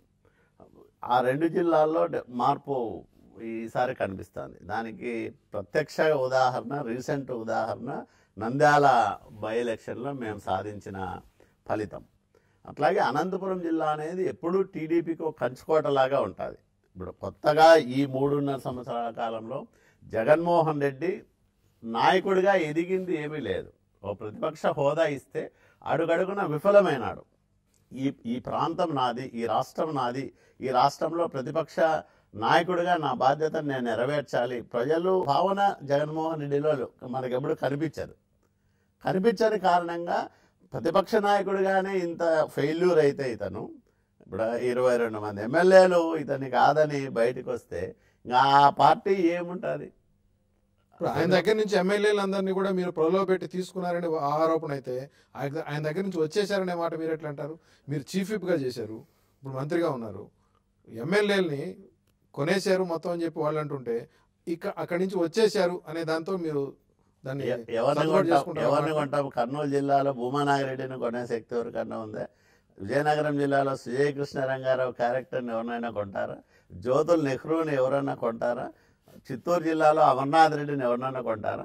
ఆ రెండు జిల్లాల్లో డె- మార్పు ఈసారి కనిపిస్తుంది దానికి ప్రత్యక్ష ఉదాహరణ రీసెంట్ ఉదాహరణ నంద్యాల బై ఎలక్షన్లో మేము సాధించిన ఫలితం అట్లాగే అనంతపురం జిల్లా అనేది ఎప్పుడూ టీడీపీకి ఒక కంచుకోటలాగా ఉంటుంది ఇప్పుడు కొత్తగా ఈ మూడున్నర సంవత్సరాల కాలంలో జగన్మోహన్ రెడ్డి నాయకుడిగా ఎదిగింది ఏమీ లేదు ఓ ప్రతిపక్ష హోదా ఇస్తే అడుగడుగున విఫలమైనాడు ఈ ఈ ప్రాంతం నాది ఈ రాష్ట్రం నాది ఈ రాష్ట్రంలో ప్రతిపక్ష నాయకుడిగా నా బాధ్యతను నేను నెరవేర్చాలి ప్రజలు భావన జగన్మోహన్ రెడ్డిలో మనకు ఎప్పుడు కనిపించదు కనిపించని కారణంగా ప్రతిపక్ష నాయకుడిగానే ఇంత ఫెయిల్యూర్ అయితే ఇతను ఇప్పుడు ఇరవై రెండు మంది ఎమ్మెల్యేలు ఇతన్ని కాదని బయటకు వస్తే ఇంకా ఆ పార్టీ ఏముంటుంది ఇప్పుడు ఆయన దగ్గర నుంచి ఎమ్మెల్యేలందరినీ కూడా మీరు ప్రలోభ పెట్టి తీసుకున్నారని ఆరోపణ అయితే ఆయన ఆయన దగ్గర నుంచి వచ్చేసారనే మాట మీరు ఎట్లా అంటారు మీరు చీఫ్ విప్గా చేశారు ఇప్పుడు మంత్రిగా ఉన్నారు ఎమ్మెల్యేలని కొనేశారు మొత్తం అని చెప్పి వాళ్ళు అంటుంటే ఇక అక్కడి నుంచి వచ్చేశారు అనే దాంతో మీరు దాన్ని ఎ- ఎవరిని సర్దుబాటు కొంటాం చేసుకుంటారా? ఎవరిని కొంటాం కర్నూలు జిల్లాలో భూమానాగిరెడ్డిని కొనే శక్తి ఎవరికన్నా ఉందా విజయనగరం జిల్లాలో సుజయకృష్ణ రంగారావు క్యారెక్టర్ని ఎవరైనా కొంటారా జ్యోతుల్ నెహ్రూని ఎవరైనా కొంటారా చిత్తూరు జిల్లాలో అమర్నాథ్ రెడ్డిని ఎవరైనా కొంటారా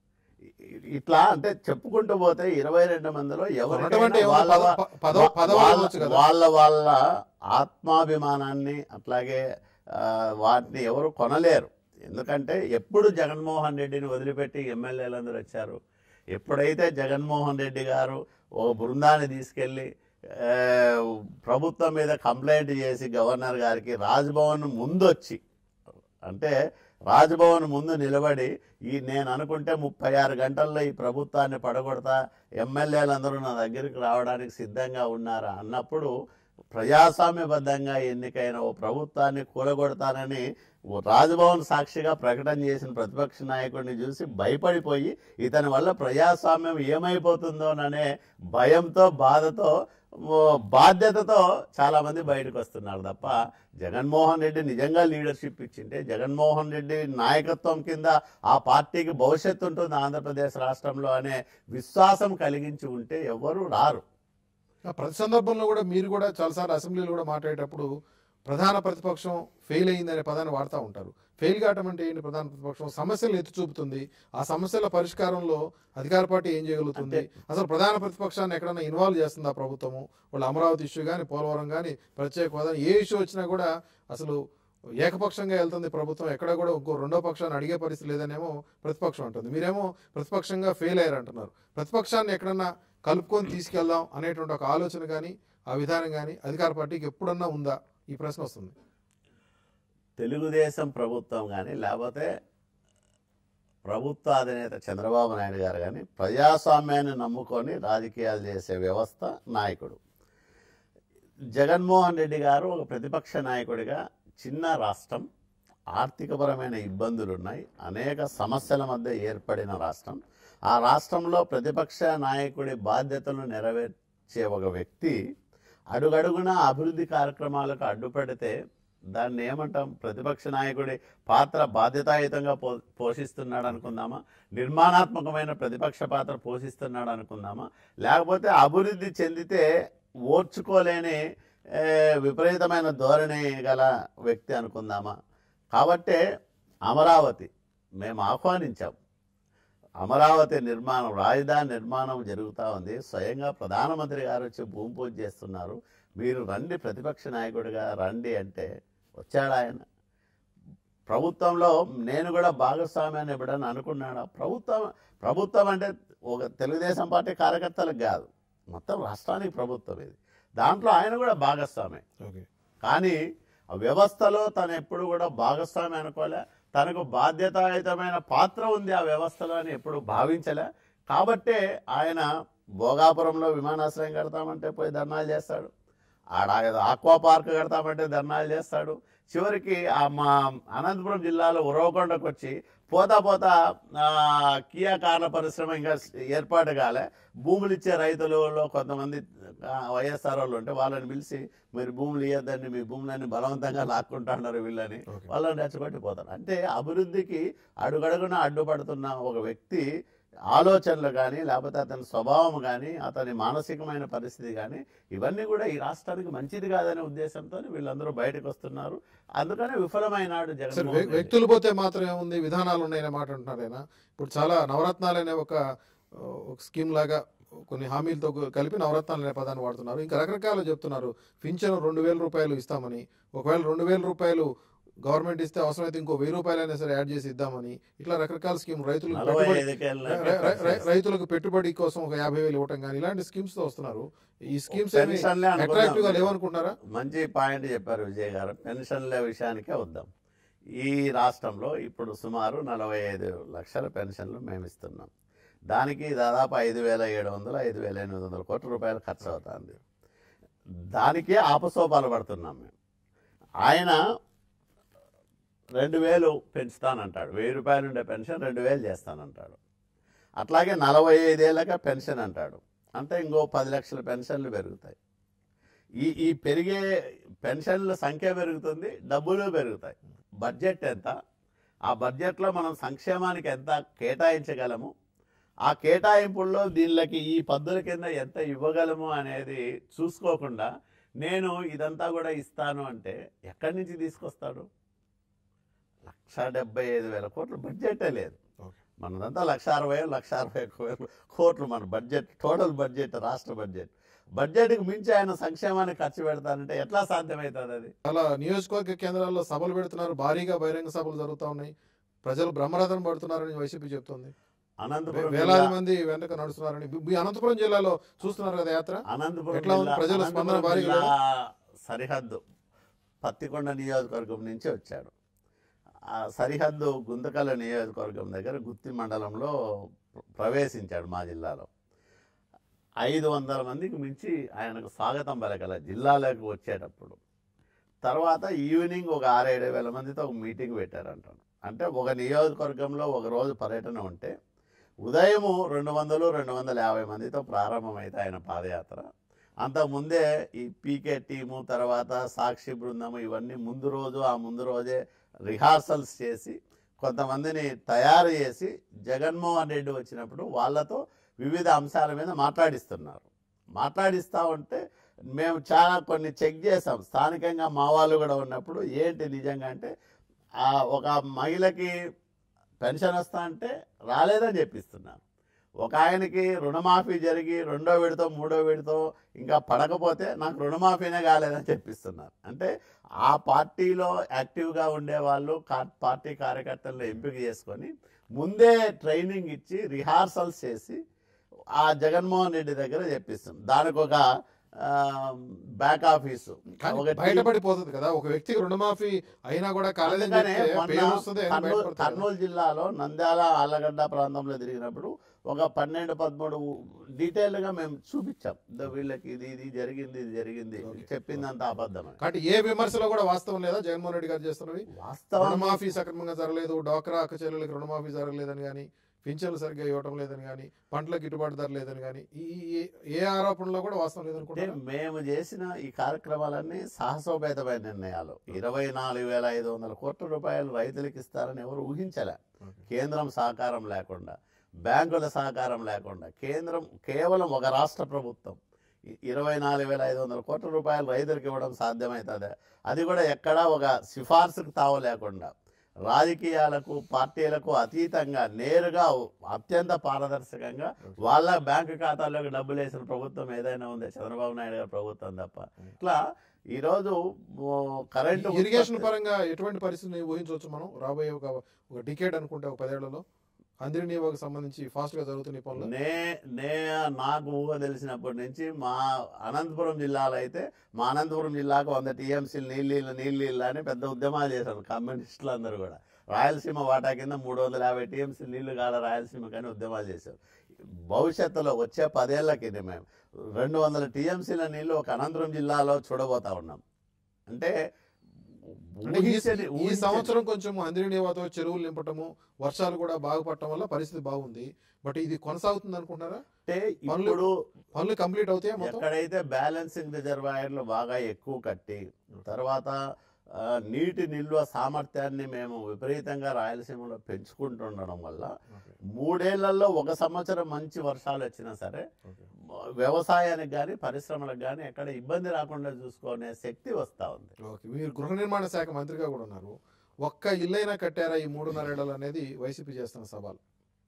ఇ- ఇట్లా అంటే చెప్పుకుంటూ పోతే ఇరవై రెండు మందిలో కొనటం అంటే ఎవరికైనా ఏమన్నా వాళ్ళ పద- ప- పదవ- పదవులు వాళ్ళ- ఇవ్వచ్చు కదా. వాళ్ళ వాళ్ళ ఆత్మాభిమానాన్ని అట్లాగే ఆ, వాటిని ఎవరు కొనలేరు ఎందుకంటే ఎప్పుడు జగన్మోహన్ రెడ్డిని వదిలిపెట్టి ఎమ్మెల్యేలందరూ వచ్చారు ఎప్పుడైతే జగన్మోహన్ రెడ్డి గారు ఓ బృందాన్ని తీసుకెళ్ళి ఆ, ప్రభుత్వం మీద కంప్లైంట్ చేసి గవర్నర్ గారికి రాజ్భవన్ ముందొచ్చి అంటే రాజ్భవన్ ముందు నిలబడి ఈ నేను అనుకుంటే ముప్పై ఆరు గంటల్లో ఈ ప్రభుత్వాన్ని పడగొడతా ఎమ్మెల్యేలందరూ నా దగ్గరికి రావడానికి సిద్ధంగా ఉన్నారా అన్నప్పుడు ప్రజాస్వామ్యబద్ధంగా ఎన్నికైన ఓ ప్రభుత్వాన్ని కూలగొడతానని ఓ రాజ్భవన్ సాక్షిగా ప్రకటన చేసిన ప్రతిపక్ష నాయకుడిని చూసి భయపడిపోయి ఇతని వల్ల ప్రజాస్వామ్యం ఏమైపోతుందోననే భయంతో బాధతో ఓ బాధ్యతతో చాలా మంది బయటకు వస్తున్నారు తప్ప జగన్మోహన్ రెడ్డి నిజంగా లీడర్షిప్ ఇచ్చింటే జగన్మోహన్ రెడ్డి నాయకత్వం కింద ఆ పార్టీకి భవిష్యత్తు ఉంటుంది ఆంధ్రప్రదేశ్ రాష్ట్రంలో అనే విశ్వాసం కలిగించి ఉంటే ఎవరు రారు ఆ ప్రతి సందర్భంలో కూడా మీరు కూడా చాలాసార్లు అసెంబ్లీలో కూడా మాట్లాడేటప్పుడు ప్రధాన ప్రతిపక్షం ఫెయిల్ అయిందనే పదాన్ని వాడుతూ ఉంటారు ఫెయిల్ కావటం అంటే ఏంటి ప్రధాన ప్రతిపక్షం సమస్యలు ఎత్తి చూపుతుంది ఆ సమస్యల పరిష్కారంలో అధికార పార్టీ ఏం చేయగలుగుతుంది అసలు ప్రధాన ప్రతిపక్షాన్ని ఎక్కడైనా ఇన్వాల్వ్ చేస్తుందా ప్రభుత్వము వాళ్ళు అమరావతి ఇష్యూ కానీ పోలవరం కానీ ప్రత్యేక హోదా ఏ ఇష్యూ వచ్చినా కూడా అసలు ఏకపక్షంగా వెళ్తుంది ప్రభుత్వం ఎక్కడ కూడా ఇంకో రెండో పక్షాన్ని అడిగే పరిస్థితి లేదనేమో ప్రతిపక్షం అంటుంది మీరేమో ప్రతిపక్షంగా ఫెయిల్ అయ్యారు అంటున్నారు ప్రతిపక్షాన్ని ఎక్కడన్నా కలుపుకొని తీసుకెళ్దాం అనేటువంటి ఒక ఆలోచన కానీ ఆ విధానం కానీ అధికార పార్టీకి ఎప్పుడన్నా ఉందా ఈ ప్రశ్న వస్తుంది తెలుగుదేశం ప్రభుత్వం కానీ లేకపోతే ప్రభుత్వ అధినేత చంద్రబాబు నాయుడు గారు కానీ ప్రజాస్వామ్యాన్ని నమ్ముకొని రాజకీయాలు చేసే వ్యవస్థ నాయకుడు జగన్మోహన్ రెడ్డి గారు ఒక ప్రతిపక్ష నాయకుడిగా చిన్న రాష్ట్రం ఆర్థికపరమైన ఇబ్బందులు ఉన్నాయి అనేక సమస్యల మధ్య ఏర్పడిన రాష్ట్రం ఆ రాష్ట్రంలో ప్రతిపక్ష నాయకుడి బాధ్యతలను నెరవేర్చే ఒక వ్యక్తి అడుగడుగున అభివృద్ధి కార్యక్రమాలకు అడ్డుపడితే దాన్ని ఏమంటాం ప్రతిపక్ష నాయకుడి పాత్ర బాధ్యతాయుతంగా పో పోషిస్తున్నాడు అనుకుందామా నిర్మాణాత్మకమైన ప్రతిపక్ష పాత్ర పోషిస్తున్నాడు అనుకుందామా లేకపోతే అభివృద్ధి చెందితే ఓర్చుకోలేని ఏ, విపరీతమైన ధోరణి గల వ్యక్తి అనుకుందామా కాబట్టే అమరావతి మేము ఆహ్వానించాం అమరావతి నిర్మాణం రాజధాని నిర్మాణం జరుగుతూ ఉంది స్వయంగా ప్రధానమంత్రి గారు వచ్చి భూమి పూజ చేస్తున్నారు మీరు రండి ప్రతిపక్ష నాయకుడిగా రండి అంటే వచ్చాడు ఆయన ప్రభుత్వంలో నేను కూడా భాగస్వామ్యాన్ని ఎప్పుడన్నా అనుకున్నాడా ప్రభుత్వం ప్రభుత్వం అంటే ఒక తెలుగుదేశం పార్టీ కార్యకర్తలకు కాదు మొత్తం రాష్ట్రానికి ప్రభుత్వం ఇది దాంట్లో ఆయన కూడా భాగస్వామే ఓకే కానీ ఆ వ్యవస్థలో తను ఎప్పుడు కూడా భాగస్వామి అనుకోలే తనకు బాధ్యతాయుతమైన పాత్ర ఉంది ఆ వ్యవస్థలో అని ఎప్పుడు భావించలే కాబట్టే ఆయన భోగాపురంలో విమానాశ్రయం కడతామంటే పోయి ధర్నాలు చేస్తాడు ఆడ ఏదో ఆక్వా పార్క్ కడతామంటే ధర్నాలు చేస్తాడు చివరికి ఆ మా అనంతపురం జిల్లాలో ఉరవకొండకు వచ్చి పోతా పోతా ఆ, కియా కార్ల పరిశ్రమ ఇంకా ఏర్పాటు కాలే భూములు ఇచ్చే రైతులలో కొంతమంది ఆ, వైఎస్ఆర్ వాళ్ళు ఉంటే వాళ్ళని పిలిచి మీరు భూములు ఇవ్వద్దండి మీ భూములన్నీ బలవంతంగా లాక్కుంటున్నారు వీళ్ళని ఓకే వాళ్ళని రెచ్చగొట్టి పోతారు అంటే అభివృద్ధికి అడుగడుగున అడ్డుపడుతున్న ఒక వ్యక్తి ఆలోచనలు కానీ లేకపోతే అతని స్వభావం కానీ అతని మానసికమైన పరిస్థితి కానీ ఇవన్నీ కూడా ఈ రాష్ట్రానికి మంచిది కాదనే ఉద్దేశంతో వీళ్ళందరూ బయటకు వస్తున్నారు అందుకనే విఫలమైనాడు సరే జగన్మోహన్ వ్య- రెడ్డి. వ్యక్తులు పోతే మాత్రం ఏముంది విధానాలు ఉన్నాయనే మాట అంటున్నారు ఆయన ఇప్పుడు చాలా నవరత్నాలు అనే ఒక ఆ, ఒక స్కీమ్ లాగా కొన్ని హామీలతో కు- కలిపి నవరత్నాలు అనే పదాన్ని వాడుతున్నారు ఇంకా రకరకాలు చెప్తున్నారు పింఛన్ రెండు వేల రూపాయలు ఇస్తామని ఒకవేళ రెండు వేల రూపాయలు గవర్నమెంట్ ఇస్తే అవసరమైతే ఇంకో వెయ్యి రూపాయలైనా సరే యాడ్ చేసి ఇద్దామని ఇట్లా రకరకాల స్కీమ్ రైతులకు నలభై పెట్టుబడి ఐదుకేళ్ళ రై- రై- రై- రైతులకు పెట్టుబడి కోసం ఒక యాభై వేలు ఇవ్వటం కానీ ఇలాంటి స్కీమ్స్ తో వస్తున్నారు ఈ స్కీమ్స్ ఏమి పెన్షన్లే అనుకుందాం. అట్రాక్టివ్ గా లేవనుకుంటారా మంచి పాయింట్ చెప్పారు విజయ్ గారు పెన్షన్ల విషయానికే వద్దాం ఈ రాష్ట్రంలో ఇప్పుడు సుమారు నలభై ఐదు లక్షల పెన్షన్లు మేము ఇస్తున్నాం దానికి దాదాపు ఐదు వేల ఏడు వందలు ఐదు వేల ఎనిమిది వందల కోట్ల రూపాయలు ఖర్చు అవుతుంది దానికే ఆపసోపాలు పడుతున్నాం మేము ఆయన రెండు వేలు పెంచుతానంటాడు వెయ్యి రూపాయలు ఉండే పెన్షన్ రెండు వేలు చేస్తానంటాడు అట్లాగే నలభై ఐదేళ్ళగా పెన్షన్ అంటాడు అంటే ఇంకో పది లక్షల పెన్షన్లు పెరుగుతాయి ఈ ఈ పెరిగే పెన్షన్ల సంఖ్య పెరుగుతుంది డబ్బులు పెరుగుతాయి బడ్జెట్ ఎంత ఆ బడ్జెట్లో మనం సంక్షేమానికి ఎంత కేటాయించగలము ఆ కేటాయింపుల్లో దీళ్ళకి ఈ పద్ధతుల కింద ఎంత ఇవ్వగలము అనేది చూసుకోకుండా నేను ఇదంతా కూడా ఇస్తాను అంటే ఎక్కడి నుంచి తీసుకొస్తాడు లక్ష డెబ్బై ఐదు వేల కోట్ల బడ్జెటే లేదు ఓకే. మనదంతా లక్ష అరవై లక్ష అరవై ఒక్క వేల కోట్లు మన బడ్జెట్ టోటల్ బడ్జెట్ రాష్ట్ర బడ్జెట్ బడ్జెట్కి మించి ఆయన సంక్షేమానికి ఖర్చు పెడతానంటే ఎట్లా సాధ్యమవుతుంది అది చాలా నియోజకవర్గ కేంద్రాల్లో సభలు పెడుతున్నారు భారీగా బహిరంగ సభలు జరుగుతా ఉన్నాయి ప్రజలు బ్రహ్మరథం పడుతున్నారని వైసీపీ చెప్తోంది అనంతపురం వేలాది జిల్లా- మంది వెనక నడుస్తున్నారని మీ అనంతపురం జిల్లాలో చూస్తున్నారు కదా యాత్ర అనంతపురం ఎట్లా ఉంది? జిల్లా- ప్రజల స్పందన అనంతపురం భారీగా జిల్లా సరిహద్దు పత్తికొండ నియోజకవర్గం నుంచి వచ్చాడు ఆ సరిహద్దు గుంతకల్ నియోజకవర్గం దగ్గర గుత్తి మండలంలో ప్ర- ప్రవేశించాడు మా జిల్లాలో ఐదు వందల మందికి మించి ఆయనకు స్వాగతం పలకల జిల్లాలోకి వచ్చేటప్పుడు తర్వాత ఈవినింగ్ ఒక ఆరేడు వేల మందితో ఒక మీటింగ్ పెట్టారంటాను అంటే ఒక నియోజకవర్గంలో ఒక రోజు పర్యటన ఉంటే ఉదయము రెండు వందలు రెండు వందల యాభై మందితో ప్రారంభమైతే ఆయన పాదయాత్ర అంతకుముందే ఈ పీకే టీము తర్వాత సాక్షి బృందము ఇవన్నీ ముందు రోజు ఆ ముందు రోజే రిహార్సల్స్ చేసి కొంతమందిని తయారు చేసి జగన్మోహన్ రెడ్డి వచ్చినప్పుడు వాళ్ళతో వివిధ అంశాల మీద మాట్లాడిస్తున్నారు మాట్లాడిస్తూ ఉంటే మేము చాలా కొన్ని చెక్ చేసాం స్థానికంగా మా వాళ్ళు కూడా ఉన్నప్పుడు ఏంటి నిజంగా అంటే ఆ ఒక మహిళకి పెన్షన్ వస్తా అంటే రాలేదని చెప్పిస్తున్నారు ఒక ఆయనకి రుణమాఫీ జరిగి రెండో విడతో మూడో విడతో ఇంకా పడకపోతే నాకు రుణమాఫీనే కాలేదని చెప్పిస్తున్నారు అంటే ఆ పార్టీలో యాక్టివ్గా ఉండేవాళ్ళు కా- పార్టీ కార్యకర్తలను ఎంపిక చేసుకొని ముందే ట్రైనింగ్ ఇచ్చి రిహార్సల్స్ చేసి ఆ జగన్మోహన్ రెడ్డి దగ్గర చెప్పిస్తుంది దానికి ఒక బ్యాక్ ఆఫీసు కానీ ఒక team- బయటపడిపోతుంది కదా ఒక వ్యక్తికి రుణమాఫీ అయినా కూడా కాలేదని అందుకనే చెప్తే మొన్న పేరు వస్తుంది అని కర్నూలు బయటపడతారు కదా. కర్నూలు జిల్లాలో నంద్యాల ఆళ్ళగడ్డ ప్రాంతంలో తిరిగినప్పుడు ఒక పన్నెండు పదమూడు డీటెయిల్గా మేము చూపించాం దో వీళ్ళకి ఇది ఇది జరిగింది ఇది జరిగింది Okay. చెప్పిందంత అబద్ధమే కాబట్టి ఏ విమర్శలో కూడా వాస్తవం లేదా జగన్మోహన్ రెడ్డి గారు చేస్తున్నవి వాస్తవం రుణమాఫీ సక్రమంగా జరగలేదు డాక్రా అక్క చెల్లెలకి రుణమాఫీ జరగలేదని కానీ పింఛన్లు సరిగ్గా ఇవ్వటం లేదని కానీ పంటల గిట్టుబాటు ధర లేదని కానీ ఈ ఈ- ఏ ఆరోపణలో కూడా వాస్తవం అంటే లేదనుకుంటారా మేము చేసిన ఈ కార్యక్రమాలన్నీ సాహసోపేతమైన నిర్ణయాలు ఇరవై నాలుగు వేల ఐదు వందల కోట్ల రూపాయలు రైతులకు ఇస్తారని ఎవరు ఊహించలే కేంద్రం సహకారం లేకుండా బ్యాంకుల సహకారం లేకుండా కేంద్రం కేవలం ఒక రాష్ట్ర ప్రభుత్వం ఇ- ఇరవై నాలుగు వేల ఐదు వందల కోట్ల రూపాయలు రైతులకు ఇవ్వడం సాధ్యమవుతుంది అది కూడా ఎక్కడా ఒక సిఫార్సుకు తావు లేకుండా రాజకీయాలకు పార్టీలకు అతీతంగా నేరుగా అత్యంత పారదర్శకంగా వాళ్ళ బ్యాంకు ఖాతాల్లోకి డబ్బులు వేసిన ప్రభుత్వం ఏదైనా ఉంది చంద్రబాబు నాయుడు గారి ప్రభుత్వం తప్ప ఇట్లా ఈరోజు ఓ, కరెంటు ఇరిగేషన్ ఉత్పత్తి- పరంగా ఎటువంటి పరిస్థితిని ఊహించవచ్చు మనం రాబోయే ఒక ఒక డికేడ్ అనుకుంటే ఒక పదేళ్లలో అందిరినీవాకు సంబంధించి ఫాస్ట్ గా జరుగుతున్న ఈ పనులు నే నే నాకు ఊహ తెలిసినప్పటి నుంచి మా అనంతపురం జిల్లాలో అయితే మా అనంతపురం జిల్లాకు వంద టీఎంసీలు నీళ్ళు నీళ్ళు అని పెద్ద ఉద్యమాలు చేశారు కమ్యూనిస్టులు అందరూ కూడా రాయలసీమ వాటా కింద మూడు వందల యాభై టీఎంసీ నీళ్లు కాల రాయలసీమ కానీ ఉద్యమాలు చేశారు భవిష్యత్తులో వచ్చే పదేళ్లకి మేము రెండు వందల టీఎంసీల నీళ్లు ఒక అనంతపురం జిల్లాలో చూడబోతా ఉన్నాం అంటే అంటే ఈ- ఊహించని- ఈ ఊహించని- సంవత్సరం కొంచెం అందిరినీవాతో చెరువులు నింపటము వర్షాలు కూడా బాగుపడటం వల్ల పరిస్థితి బాగుంది బట్ ఇది కొనసాగుతుంది అనుకుంటారా అంటే పనులు- ఇప్పుడు పనులు కంప్లీట్ అవుతాయా మొత్తం ఎక్కడైతే బ్యాలెన్సింగ్ రిజర్వాయర్లు బాగా ఎక్కువ కట్టి తర్వాత ఆ, నీటి నిల్వ సామర్థ్యాన్ని మేము విపరీతంగా రాయలసీమలో పెంచుకుంటుండడం వల్ల మూడేళ్లలో ఒక సంవత్సరం మంచి వర్షాలు వచ్చినా సరే వ్యవసాయానికి కానీ పరిశ్రమలకు కానీ ఎక్కడ ఇబ్బంది రాకుండా చూసుకునే శక్తి వస్తూ ఉంది ఓకే మీరు గృహ నిర్మాణ శాఖ మంత్రిగా కూడా ఉన్నారు ఒక్క ఇల్లైనా కట్టారా ఈ మూడున్నర ఏళ్ళు అనేది వైసీపీ చేస్తున్న సవాల్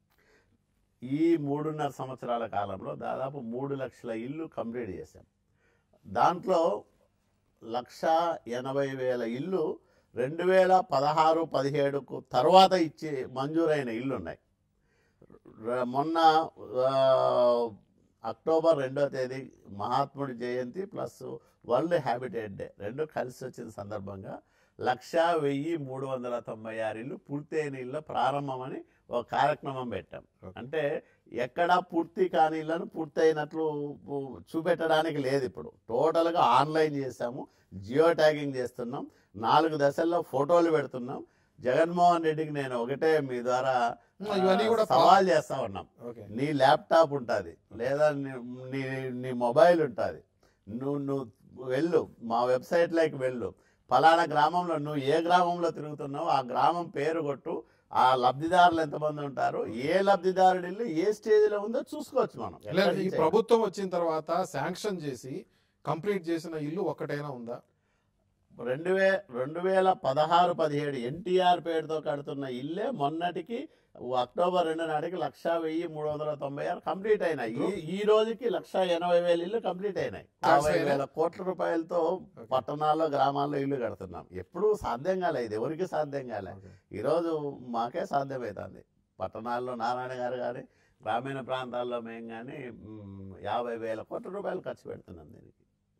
ఈ మూడున్నర సంవత్సరాల కాలంలో దాదాపు మూడు లక్షల ఇల్లు కంప్లీట్ చేశాం దాంట్లో లక్ష ఎనభై వేల ఇల్లు రెండు వేల పదహారు పదిహేడుకు తర్వాత ఇచ్చి మంజూరైన ఇల్లు ఉన్నాయి ర- మొన్న ఆ, అక్టోబర్ రెండో తేదీ మహాత్ముడి జయంతి ప్లస్ వరల్డ్ హ్యాబిటేట్ డే రెండు కలిసి వచ్చిన సందర్భంగా లక్ష వెయ్యి మూడు వందల తొంభై ఆరు ఇల్లు పూర్తయిన ఇల్లు ప్రారంభమని ఒక కార్యక్రమం పెట్టాం Okay. అంటే ఎక్కడా పూర్తి కాని ఇళ్లను పూర్తయినట్లు పు- చూపెట్టడానికి లేదు ఇప్పుడు టోటల్గా ఆన్లైన్ చేసాము జియో ట్యాగింగ్ చేస్తున్నాం నాలుగు దశల్లో ఫోటోలు పెడుతున్నాం జగన్మోహన్ రెడ్డికి నేను ఒకటే మీ ద్వారా ఉమ్, ఇవన్నీ కూడా పా- సవాల్ చేస్తా ఉన్నాం ఓకే నీ ల్యాప్టాప్ ఉంటుంది లేదా నీ- నీ నీ మొబైల్ ఉంటుంది నువ్వు నువ్వు వెళ్ళు మా వెబ్సైట్లోకి వెళ్ళు ఫలానా గ్రామంలో నువ్వు ఏ గ్రామంలో తిరుగుతున్నావో ఆ గ్రామం పేరు కొట్టు ఆ లబ్ధిదారులు ఎంతమంది ఉంటారు ఏ లబ్ధిదారుడి ఇల్లు ఏ స్టేజ్లో ఉందో చూసుకోవచ్చు మనం లేదు, ఎక్కడి ఈ నుంచి ప్రభుత్వం వచ్చిన తర్వాత శాంక్షన్ చేసి కంప్లీట్ చేసిన ఇల్లు ఒక్కటైనా ఉందా రెండు వే రెండు వేల పదహారు పదిహేడు ఎన్టీఆర్ పేరుతో కడుతున్న ఇల్లే మొన్నటికి అక్టోబర్ రెండు నాటికి లక్ష వెయ్యి మూడు వందల తొంభై ఆరు కంప్లీట్ అయినాయి ఈ- ఈ రోజుకి లక్ష ఎనభై వేల ఇల్లు కంప్లీట్ అయినాయి యాభై వేల కోట్ల రూపాయలతో పట్టణాల్లో గ్రామాల్లో ఇల్లు కడుతున్నాం ఎప్పుడూ సాధ్యం కాలే ఇది ఎవరికి సాధ్యం కాలే ఓకే. ఈరోజు మాకే సాధ్యమవుతుంది పట్టణాల్లో నారాయణ గారు కానీ గ్రామీణ ప్రాంతాల్లో మేము కానీ మ్, యాభై వేల కోట్ల రూపాయలు ఖర్చు పెడుతున్నాం దీనికి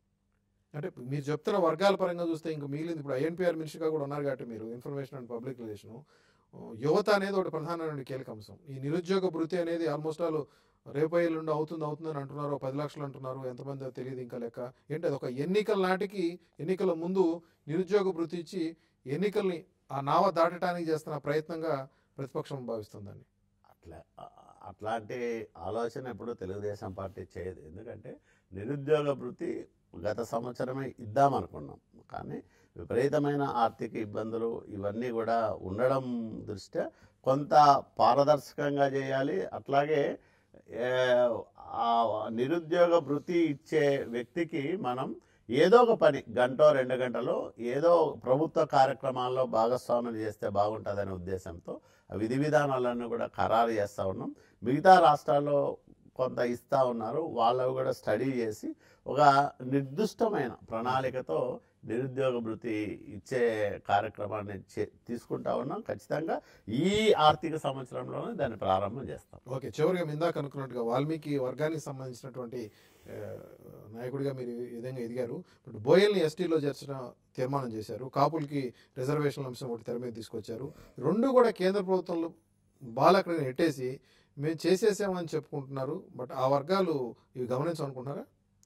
అంటే మీరు చెప్తున్న వర్గాల పరంగా చూస్తే ఇంకా మిగిలింది ఇప్పుడు ఐఎన్పిఆర్ మినిస్టర్గా కూడా ఉన్నారు కాబట్టి మీరు ఇన్ఫర్మేషన్ అండ్ పబ్లిక్ రిలేషన్ యువత అనేది ఒకటి ప్రధానమైన కీలక అంశం ఈ నిరుద్యోగ భృతి అనేది ఆల్మోస్ట్ ఆల్ రేపు ఎల్లుండి అవుతుంది అవుతుందని అంటున్నారు పది లక్షలు అంటున్నారు ఎంతమంది తెలియదు ఇంకా లెక్క ఏంటి అది ఒక ఎన్నికల నాటికి ఎన్నికల ముందు నిరుద్యోగ భృతి ఇచ్చి ఎన్నికల్ని ఆ నావ దాటడానికి చేస్తున్న ప్రయత్నంగా ప్రతిపక్షం భావిస్తుందండి అట్లా అ- అట్లాంటి ఆలోచన ఎప్పుడు తెలుగుదేశం పార్టీ చేయదు ఎందుకంటే నిరుద్యోగ భృతి గత సంవత్సరమే ఇద్దామనుకున్నాం కానీ విపరీతమైన ఆర్థిక ఇబ్బందులు ఇవన్నీ కూడా ఉండడం దృష్ట్యా కొంత పారదర్శకంగా చేయాలి అట్లాగే ఏ, ఆ నిరుద్యోగ భృతి ఇచ్చే వ్యక్తికి మనం ఏదో ఒక పని గంటో రెండు గంటలో ఏదో ప్రభుత్వ కార్యక్రమాల్లో భాగస్వాములు చేస్తే బాగుంటుందనే ఉద్దేశంతో ఆ విధి విధానాలన్నీ కూడా ఖరారు చేస్తూ ఉన్నాం మిగతా రాష్ట్రాల్లో కొంత ఇస్తూ ఉన్నారు వాళ్ళవి కూడా స్టడీ చేసి ఒక నిర్దిష్టమైన ప్రణాళికతో నిరుద్యోగ భృతి ఇచ్చే కార్యక్రమాన్ని చే- తీసుకుంటా ఉన్నాం ఖచ్చితంగా ఈ ఆర్థిక సంవత్సరంలోనే దాన్ని ప్రారంభం చేస్తాం ఓకే చివరిగా మీ ఇందాక అనుకున్నట్టుగా వాల్మీకి వర్గానికి సంబంధించినటువంటి ఆ, నాయకుడిగా మీరు ఈ విధంగా ఎదిగారు ఇప్పుడు బోయల్ని ఎస్టీలో చేర్చిన తీర్మానం చేశారు కాపులకి రిజర్వేషన్ అంశం ఒకటి తెర మీద తీసుకొచ్చారు రెండు కూడా కేంద్ర ప్రభుత్వంలో బాలకడిని నెట్టేసి మేము చేసేసామని చెప్పుకుంటున్నారు బట్ ఆ వర్గాలు ఇవి గమనించాలనుకుంటున్నారా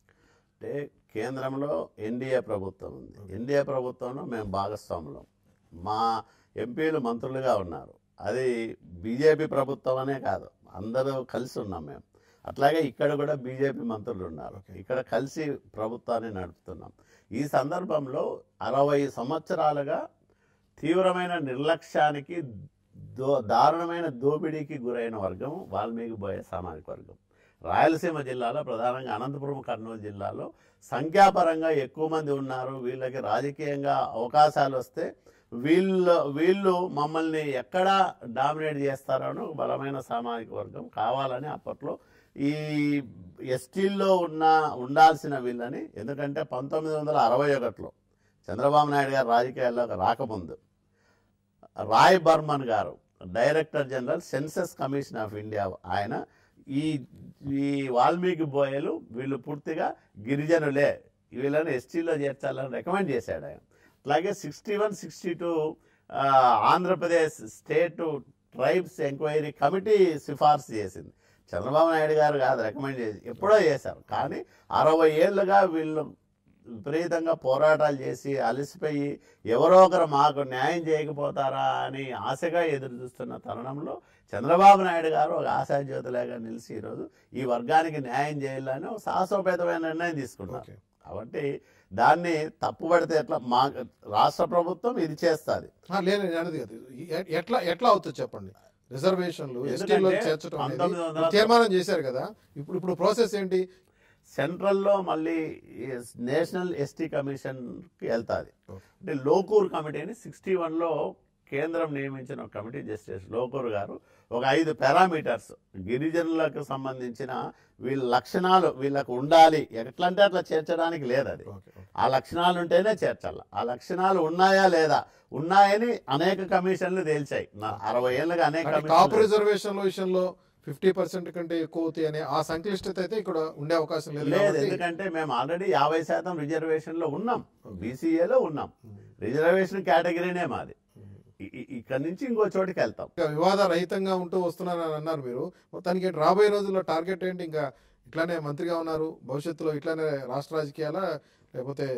అంటే కేంద్రంలో ఎన్డీఏ ప్రభుత్వం ఉంది ఎన్డీఏ ప్రభుత్వంలో మేము భాగస్వాములం మా ఎంపీలు మంత్రులుగా ఉన్నారు అది బీజేపీ ప్రభుత్వం అనే కాదు అందరూ కలిసి ఉన్నాం మేము అట్లాగే ఇక్కడ కూడా బీజేపీ మంత్రులు ఉన్నారు Okay. ఇక్కడ కలిసి ప్రభుత్వాన్ని నడుపుతున్నాం ఈ సందర్భంలో అరవై సంవత్సరాలుగా తీవ్రమైన నిర్లక్ష్యానికి దో దారుణమైన దోపిడీకి గురైన వర్గం వాల్మీకి బోయ సామాజిక వర్గం రాయలసీమ జిల్లాలో ప్రధానంగా అనంతపురం కర్నూలు జిల్లాలో సంఖ్యాపరంగా ఎక్కువ మంది ఉన్నారు వీళ్ళకి రాజకీయంగా అవకాశాలు వస్తే వీళ్ళు వీళ్ళు మమ్మల్ని ఎక్కడ డామినేట్ చేస్తారని ఒక బలమైన సామాజిక వర్గం కావాలని అప్పట్లో ఈ ఎస్టీల్లో ఉన్న ఉండాల్సిన వీళ్ళని ఎందుకంటే పంతొమ్మిది వందల అరవై ఒకటిలో చంద్రబాబు నాయుడు గారు రాజకీయాల్లోకి రాకముందు రాయ్ బర్మన్ గారు director general census commission of India ఆయన ఈ ఈ వాల్మీకి బోయలు వీళ్ళు పూర్తిగా గిరిజనులే వీళ్ళని ఎస్టీలో చేర్చాలని రికమెండ్ చేశాడు ఆయన అట్లాగే sixty one sixty two Andhra Pradesh state tribes enquiry committee సిఫార్సు చేసింది చంద్రబాబు నాయుడు గారు కాదు రికమెండ్ చేసి ఎప్పుడో చేశారు కానీ అరవై ఏళ్ళుగా వీళ్ళు విపరీతంగా పోరాటాలు చేసి అలసిపోయి ఎవరో ఒకరు మాకు న్యాయం చేయకపోతారా అని ఆశగా ఎదురు చూస్తున్న తరుణంలో చంద్రబాబు నాయుడు గారు ఒక ఆశాజ్యోతిలాగా నిలిచి ఈరోజు ఈ వర్గానికి న్యాయం చేయాలని ఒక సాహసోపేతమైన నిర్ణయం తీసుకున్నారు ఓకే కాబట్టి దాన్ని తప్పుపడితే ఎట్లా మా రాష్ట్ర ప్రభుత్వం ఇది చేస్తుంది ఆ, లేదు నేను అనేది కాదు. ఎ- ఎట్లా ఎట్లా అవుతుంది చెప్పండి రిజర్వేషన్లు ఎందుకంటే ఎస్టీలో చేర్చడం అనేది పంతొమ్మిది వందల- తీర్మానం చేశారు కదా ఇప్పుడు ఇప్పుడు ప్రాసెస్ ఏంటి సెంట్రల్లో మళ్ళీ నేషనల్ ఎస్టీ కమిషన్కి వెళ్తుంది ఓకే. అంటే లోకూర్ కమిటీని సిక్స్టీ వన్లో కేంద్రం నియమించిన ఒక కమిటీ జస్టిస్ లోకూర్ గారు ఒక ఐదు పారామీటర్స్ గిరిజనులకు సంబంధించిన వీళ్ళ లక్షణాలు వీళ్ళకు ఉండాలి ఎట్లా అంటే అట్లా చేర్చడానికి లేదు అది ఓకే ఓకే. ఆ లక్షణాలు ఉంటేనే చేర్చాలి ఆ లక్షణాలు ఉన్నాయా లేదా ఉన్నాయని అనేక కమిషన్లు తేల్చాయి నా అరవై ఏళ్ళగా అనేక అంటే కాపు కమిషన్లు రిజర్వేషన్ల విషయంలో ఫిఫ్టీ పర్సెంట్ కంటే ఎక్కువ అవుతాయి అనే ఆ సంక్లిష్టత అయితే ఇక్కడ ఉండే అవకాశం లేదు లేదు కాబట్టి ఎందుకంటే మేము ఆల్రెడీ యాభై శాతం రిజర్వేషన్ లో ఉన్నాం బీసీఏలో ఉన్నాం రిజర్వేషన్ కేటగిరీనే మాది ఇ- ఇ- ఇక్కడ నుంచి ఇంకో చోటికి వెళ్తాం ఇంకా వివాద రహితంగా ఉంటూ వస్తున్నారని అన్నారు మీరు మొత్తానికి ఏంటి రాబోయే రోజుల్లో టార్గెట్ ఏంటి ఇంకా ఇట్లానే మంత్రిగా ఉన్నారు భవిష్యత్తులో ఇట్లానే రాష్ట్ర రాజకీయాలా లేకపోతే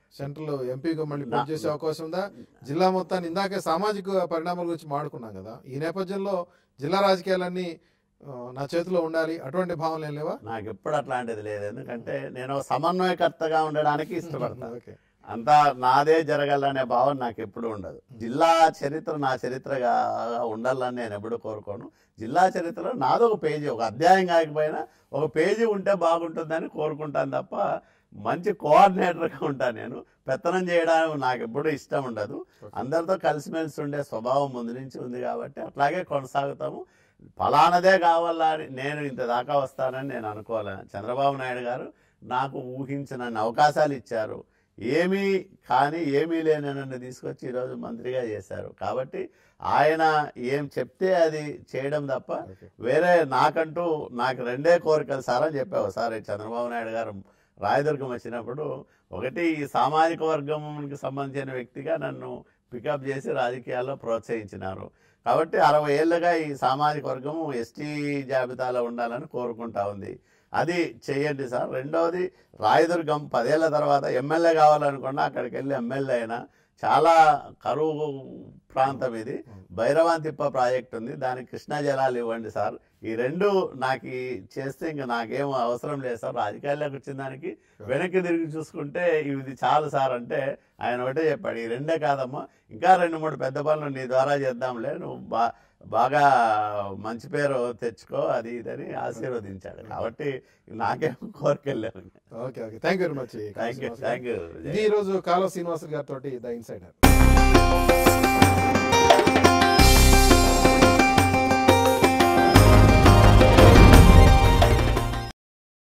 సెంట్రల్ ఎంపీగా మళ్ళీ పోటీ చేసే అవకాశం ఉందా జిల్లా మొత్తాన్ని ఇందాకే సామాజిక పరిణామాల గురించి మాట్లాడుకున్నాం కదా ఈ నేపథ్యంలో జిల్లా రాజకీయాలన్నీ ఆ, నా చేతిలో ఉండాలి అటువంటి భావనలు ఏం లేవా నాకు ఎప్పుడు అట్లాంటిది లేదు ఎందుకంటే నేను సమన్వయకర్తగా ఉండడానికి ఇష్టపడతాను ఓకే అంతా నాదే జరగాలనే భావన నాకు ఎప్పుడు ఉండదు జిల్లా చరిత్ర నా చరిత్రగా ఉండాలని నేను ఎప్పుడు కోరుకోను జిల్లా చరిత్రలో నాదో ఒక పేజీ ఒక అధ్యాయం కాకపోయినా ఒక పేజీ ఉంటే బాగుంటుందని కోరుకుంటాను తప్ప మంచి కోఆర్డినేటర్గా ఉంటాను నేను పెత్తనం చేయడానికి నాకు ఎప్పుడు ఇష్టం ఉండదు అందరితో కలిసిమెలిసి ఉండే స్వభావం ముందు నుంచి ఉంది కాబట్టి అట్లాగే కొనసాగుతాము ఫలానదే కావాలని నేను ఇంత దాకా వస్తానని నేను అనుకోలే చంద్రబాబు నాయుడు గారు నాకు ఊహించినన్ని అవకాశాలు ఇచ్చారు ఏమీ కానీ ఏమీ లేని నన్ను తీసుకొచ్చి ఈరోజు మంత్రిగా చేశారు కాబట్టి ఆయన ఏం చెప్తే అది చేయడం తప్ప ఓకే. వేరే నాకంటూ నాకు రెండే కోరికలు సార్ అని చెప్పావు సార్ ఈ చంద్రబాబు నాయుడు గారు రాయదుర్గం వచ్చినప్పుడు ఒకటి ఈ సామాజిక వర్గంకి సంబంధించిన వ్యక్తిగా నన్ను పికప్ చేసి రాజకీయాల్లో ప్రోత్సహించినారు కాబట్టి అరవై ఏళ్ళుగా ఈ సామాజిక వర్గము ఎస్టీ జాబితాలో ఉండాలని కోరుకుంటా ఉంది అది చెయ్యండి సార్ రెండవది రాయదుర్గం పదేళ్ల తర్వాత ఎమ్మెల్యే కావాలనుకున్నా అక్కడికి వెళ్ళి ఎమ్మెల్యే అయినా చాలా కరువు ప్రాంతం ఇది భైరవాంతిప్ప ప్రాజెక్ట్ ఉంది దానికి కృష్ణా జలాలు ఇవ్వండి సార్ ఈ రెండు నాకు ఈ చేస్తే ఇంకా నాకేం అవసరం లేదు సార్ రాజకీయాల్లోకి వచ్చిన దానికి వెనక్కి తిరిగి చూసుకుంటే ఇది చాలు సార్ అంటే ఆయన ఒకటే చెప్పాడు ఈ రెండే కాదమ్మా ఇంకా రెండు మూడు పెద్ద పనులు నీ ద్వారా చేద్దాంలే నువ్వు బా బాగా మంచి పేరు తెచ్చుకో అది ఇదని ఆశీర్వదించాడు కాబట్టి నాకేం కోరికలు లేవు okay okay thank you very much thank you thank you ఇది ఈ రోజు కాలువ శ్రీనివాస్ గారితో ద ఇన్సైడర్